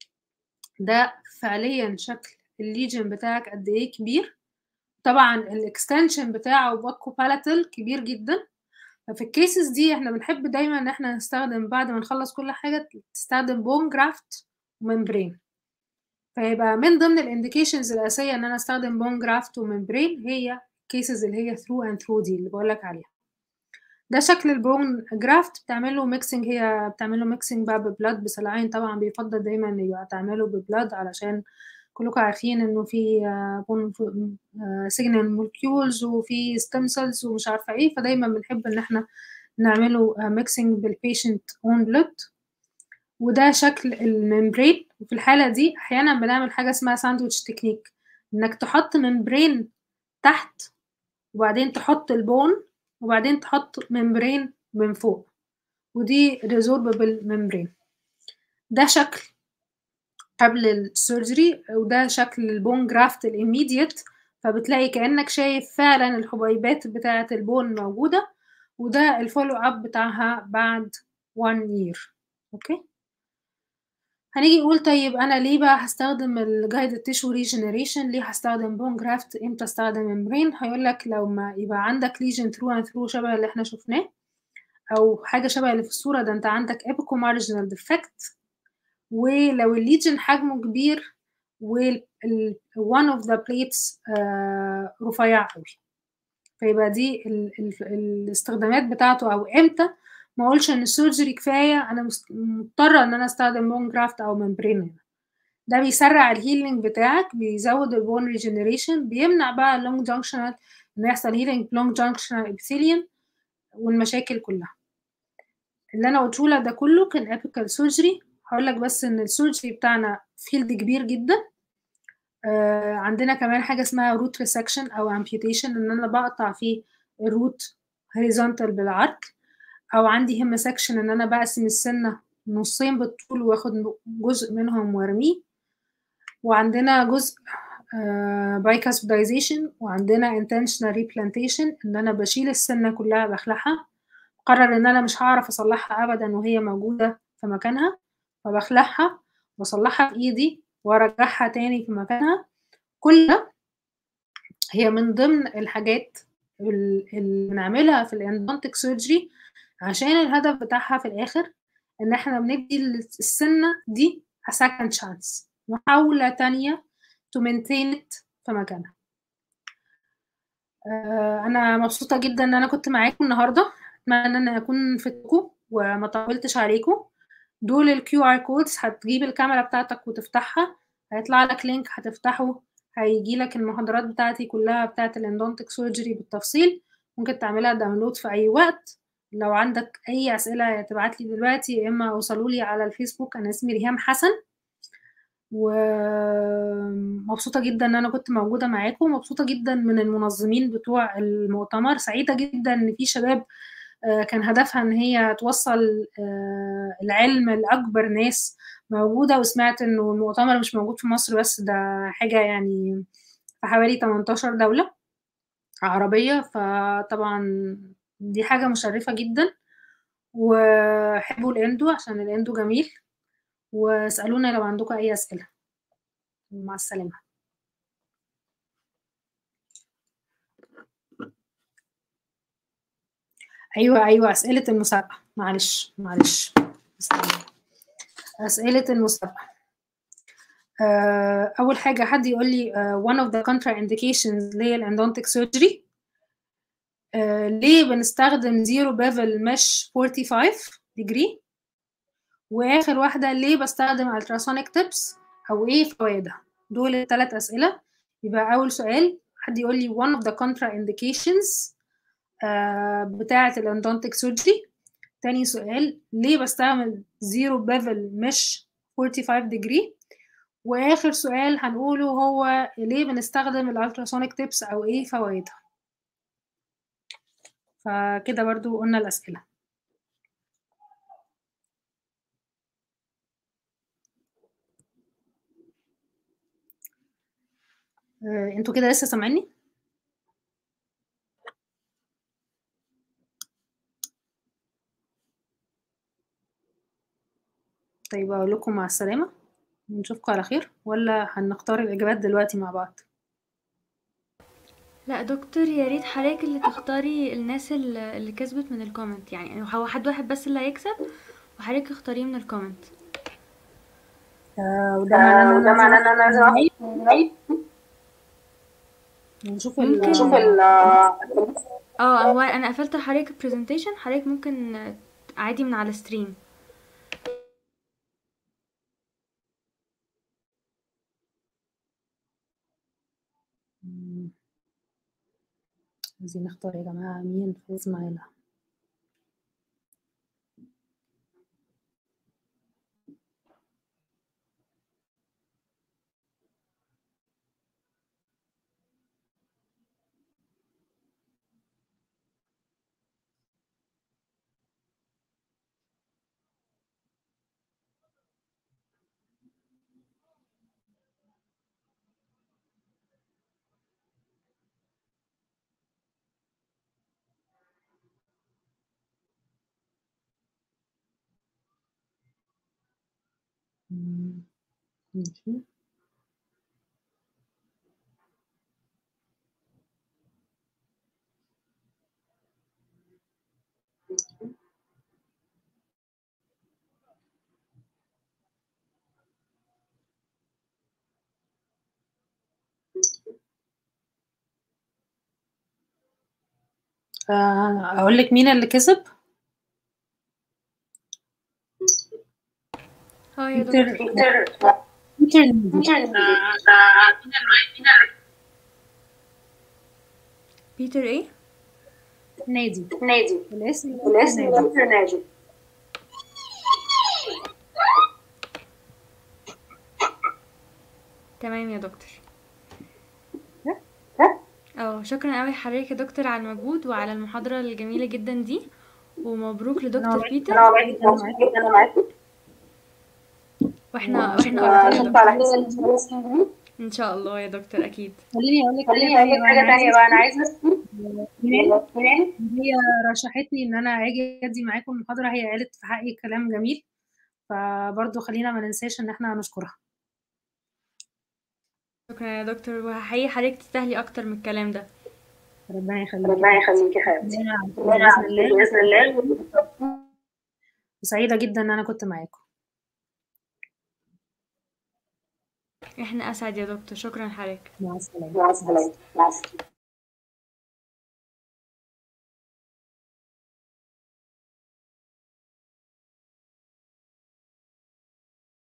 ده فعليًا شكل الlegion بتاعك قد إيه كبير، طبعًا الextension بتاعه bucco-palatal كبير جدًا، ففي الcases دي إحنا بنحب دايمًا إن إحنا نستخدم بعد ما نخلّص كل حاجة تستخدم bone graft وmembrane فيبقى من ضمن الindications الأساسية إن أنا أستخدم bone graft وmembrane هي الcases اللي هي through and through دي اللي باقول لك عليها. ده شكل الbone graft بتعمل له mixing هي بتعمل له mixing بقى بblood بsaline طبعًا بيُفضّل دايمًا يبقى تعمله بblood علشان كلّكم عارفين إنه في bone ف آآ signal molecules وفي stem cells ومش عارفة إيه، فدايمًا بنحب إن إحنا نعمله آآ mixing بالpatient own blood وده شكل الmembrane وفي الحالة دي أحيانًا بنعمل حاجة اسمها sandwich technique إنك تحط membrane تحت وبعدين تحط الbone وبعدين تحط membrane من فوق ودي resorbable membrane ده شكل قبل الsurgery وده شكل الbone graft الimmediate فبتلاقي كأنك شايف فعلًا الحبيبات بتاعة الbone موجودة وده الfollow up بتاعها بعد 1 year أوكي. هنيجي نقول طيب أنا ليه بقى هاستخدم الguided tissue regeneration ليه هاستخدم bone graft إمتى أستخدم membrane هيقول لك لمّا يبقى عندك lesion through and through شبه اللي إحنا شُفناه أو حاجة شبه اللي في الصورة ده أنت عندك apicomarginal defect ولو الlesion حجمه كبير وال ال one of the plates آآ رفيّع أوي، فيبقى دي ال ال الاستخدامات بتاعته أو إمتى ما أقولش إن الsurgery كفاية أنا مست مضطرة إن أنا أستخدم bone graft أو membrane هنا، ده بيسرّع الhealing بتاعك بيزوّد الbone regeneration بيمنع بقى الlong junctional إن يحصل healing long junctional epithelium والمشاكل كلّها. اللي أنا قُلته لك ده كلّه كان apical surgery هاقول لك بس إن الsurgery بتاعنا field كبير جدًا آآ عندنا كمان حاجة اسمها root resection أو amputation إن أنا باقطع فيه الroot horizontal بالعرض أو عندي hemisection إن أنا باقسم السِنّة نُصّين بالطول وآخُد ن جزء منهم وارميه، وعندنا جزء آآ bicuspidization وعندنا intentional replantation إن أنا باشيل السِنّة كلّها باخلعها، باقرر إن أنا مش هاعرف أصلّحها أبدًا وهي موجودة في مكانها، فباخلعها واصلّحها بإيدي وارجّعها تاني في مكانها، كل ده هي من ضمن الحاجات ال اللي بنعملها في الendodontic surgery عشان الهدف بتاعها في الآخر إن إحنا بندّي ال السِنّة دي a second chance محاولة تانية to maintain it في مكانها. آآ أنا مبسوطة جدًا إن أنا كنت معاكم النهارده، أتمنى إن أنا أكون فدتكم وما طوّلتش عليكم، دول الQR codes هتجيب الكاميرا بتاعتك وتفتحها، هيطلع لك link هتفتحه هييجي لك المحاضرات بتاعتي كلّها بتاعة الendodontic surgery بالتفصيل، ممكن تعملها download في أي وقت، لو عندك أي أسئلة يا تبعت لي دلوقتي يا إما اوصلوا لي على الفيسبوك أنا اسمي ريهام حسن. ومبسوطة جدًا إن أنا كنت موجودة معاكم، ومبسوطة جدًا من المنظمين بتوع المؤتمر، سعيدة جدًا إن في شباب آآ كان هدفها إن هي توصّل آآ العلم لأكبر ناس موجودة، وسمعت إنه المؤتمر مش موجود في مصر بس ده حاجة يعني في حوالي 18 دولة عربية، فطبعًا دي حاجة مشرفة جدًا، وحبوا الإندو عشان الإندو جميل، واسألونا لو عندكم أي أسئلة. مع السلامة. أيوه، أيوه، أسئلة المسابقة، معلش، معلش، استنى. أسئلة المسابقة. آآ أول حاجة حد يقول لي آآ one of the contraindications ليّا الendodontic surgery آآ ليه بنستخدم zero bevel mesh 45 degree وآخر واحدة ليه باستخدم ultrasonic tips أو إيه فوايدها؟ دول ال3 أسئلة، يبقى أول سؤال حد يقول لي one of the contraindications آآ بتاعة الendodontic surgery تاني سؤال ليه باستعمل zero bevel mesh 45 degree وآخر سؤال هنقوله هو ليه بنستخدم الultrasonic tips أو إيه فوايدها؟ فكده برضه قُلنا الأسئلة. آآ أنتم كده لسه سامعينّي؟ طيب طيب أقول لكم مع السلامة ونشوفكم على خير ولا هنختار الإجابات دلوقتي مع بعض لا دكتور يا ريت حضرتك اللي تختاري الناس اللي اللي كسبت من الكومنت يعني هو حد واحد بس اللي هيكسب وحضرتك اختاريه من الكومنت آه، وده معناه إن وده أنا معناه ان انا لازم لازم اعمل نشوف ممكن نشوف ال ال اه هو انا قفلت لحضرتك البرزنتيشن حضرتك ممكن عادي من على ستريم مم، عايزين نختار يا جماعة مين فاز معانا مم، ماشي آه، أقول لك مين اللي كسب اه يا بيتر دكتور بيتر بيتر نادي بيتر ايه نادي نادي الاسم الاسم نادي بيتر ناجي تمام يا دكتور ها؟ اه شكرا قوي حضرتك يا دكتور على المجهود وعلى المحاضرة الجميلة جدا دي ومبروك أنا لدكتور والله بيتر انا والله جدا مبسوط معاكم جدا انا معاكم واحنا وأشوفكم واحنا على اكتر يا خير اشوفكم على دكتور خير ان شاء الله يا دكتور اكيد خليني أقول لك خليني حاجة اقول لك تانية بقى حاجه أنا تانية عايزة بقى انا عايزه إيمان ايمان هي رشحتني ان انا اجي ادي معاكم المحاضره هي قالت في حقي كلام جميل فبرضه خلينا ما ننساش ان احنا نشكرها شكرا يا دكتور وهحيي حضرتك تستاهلي اكتر من الكلام ده ربنا يخليكي ربنا يا حبيبتي يخليكي يا حبيبتي ربنا ربنا باذن يعافيك الله باذن الله وسعيده جدا ان انا كنت معاكم احنا اسعد يا دكتور شكرا حضرتك مع السلامه مع السلامه مع السلامه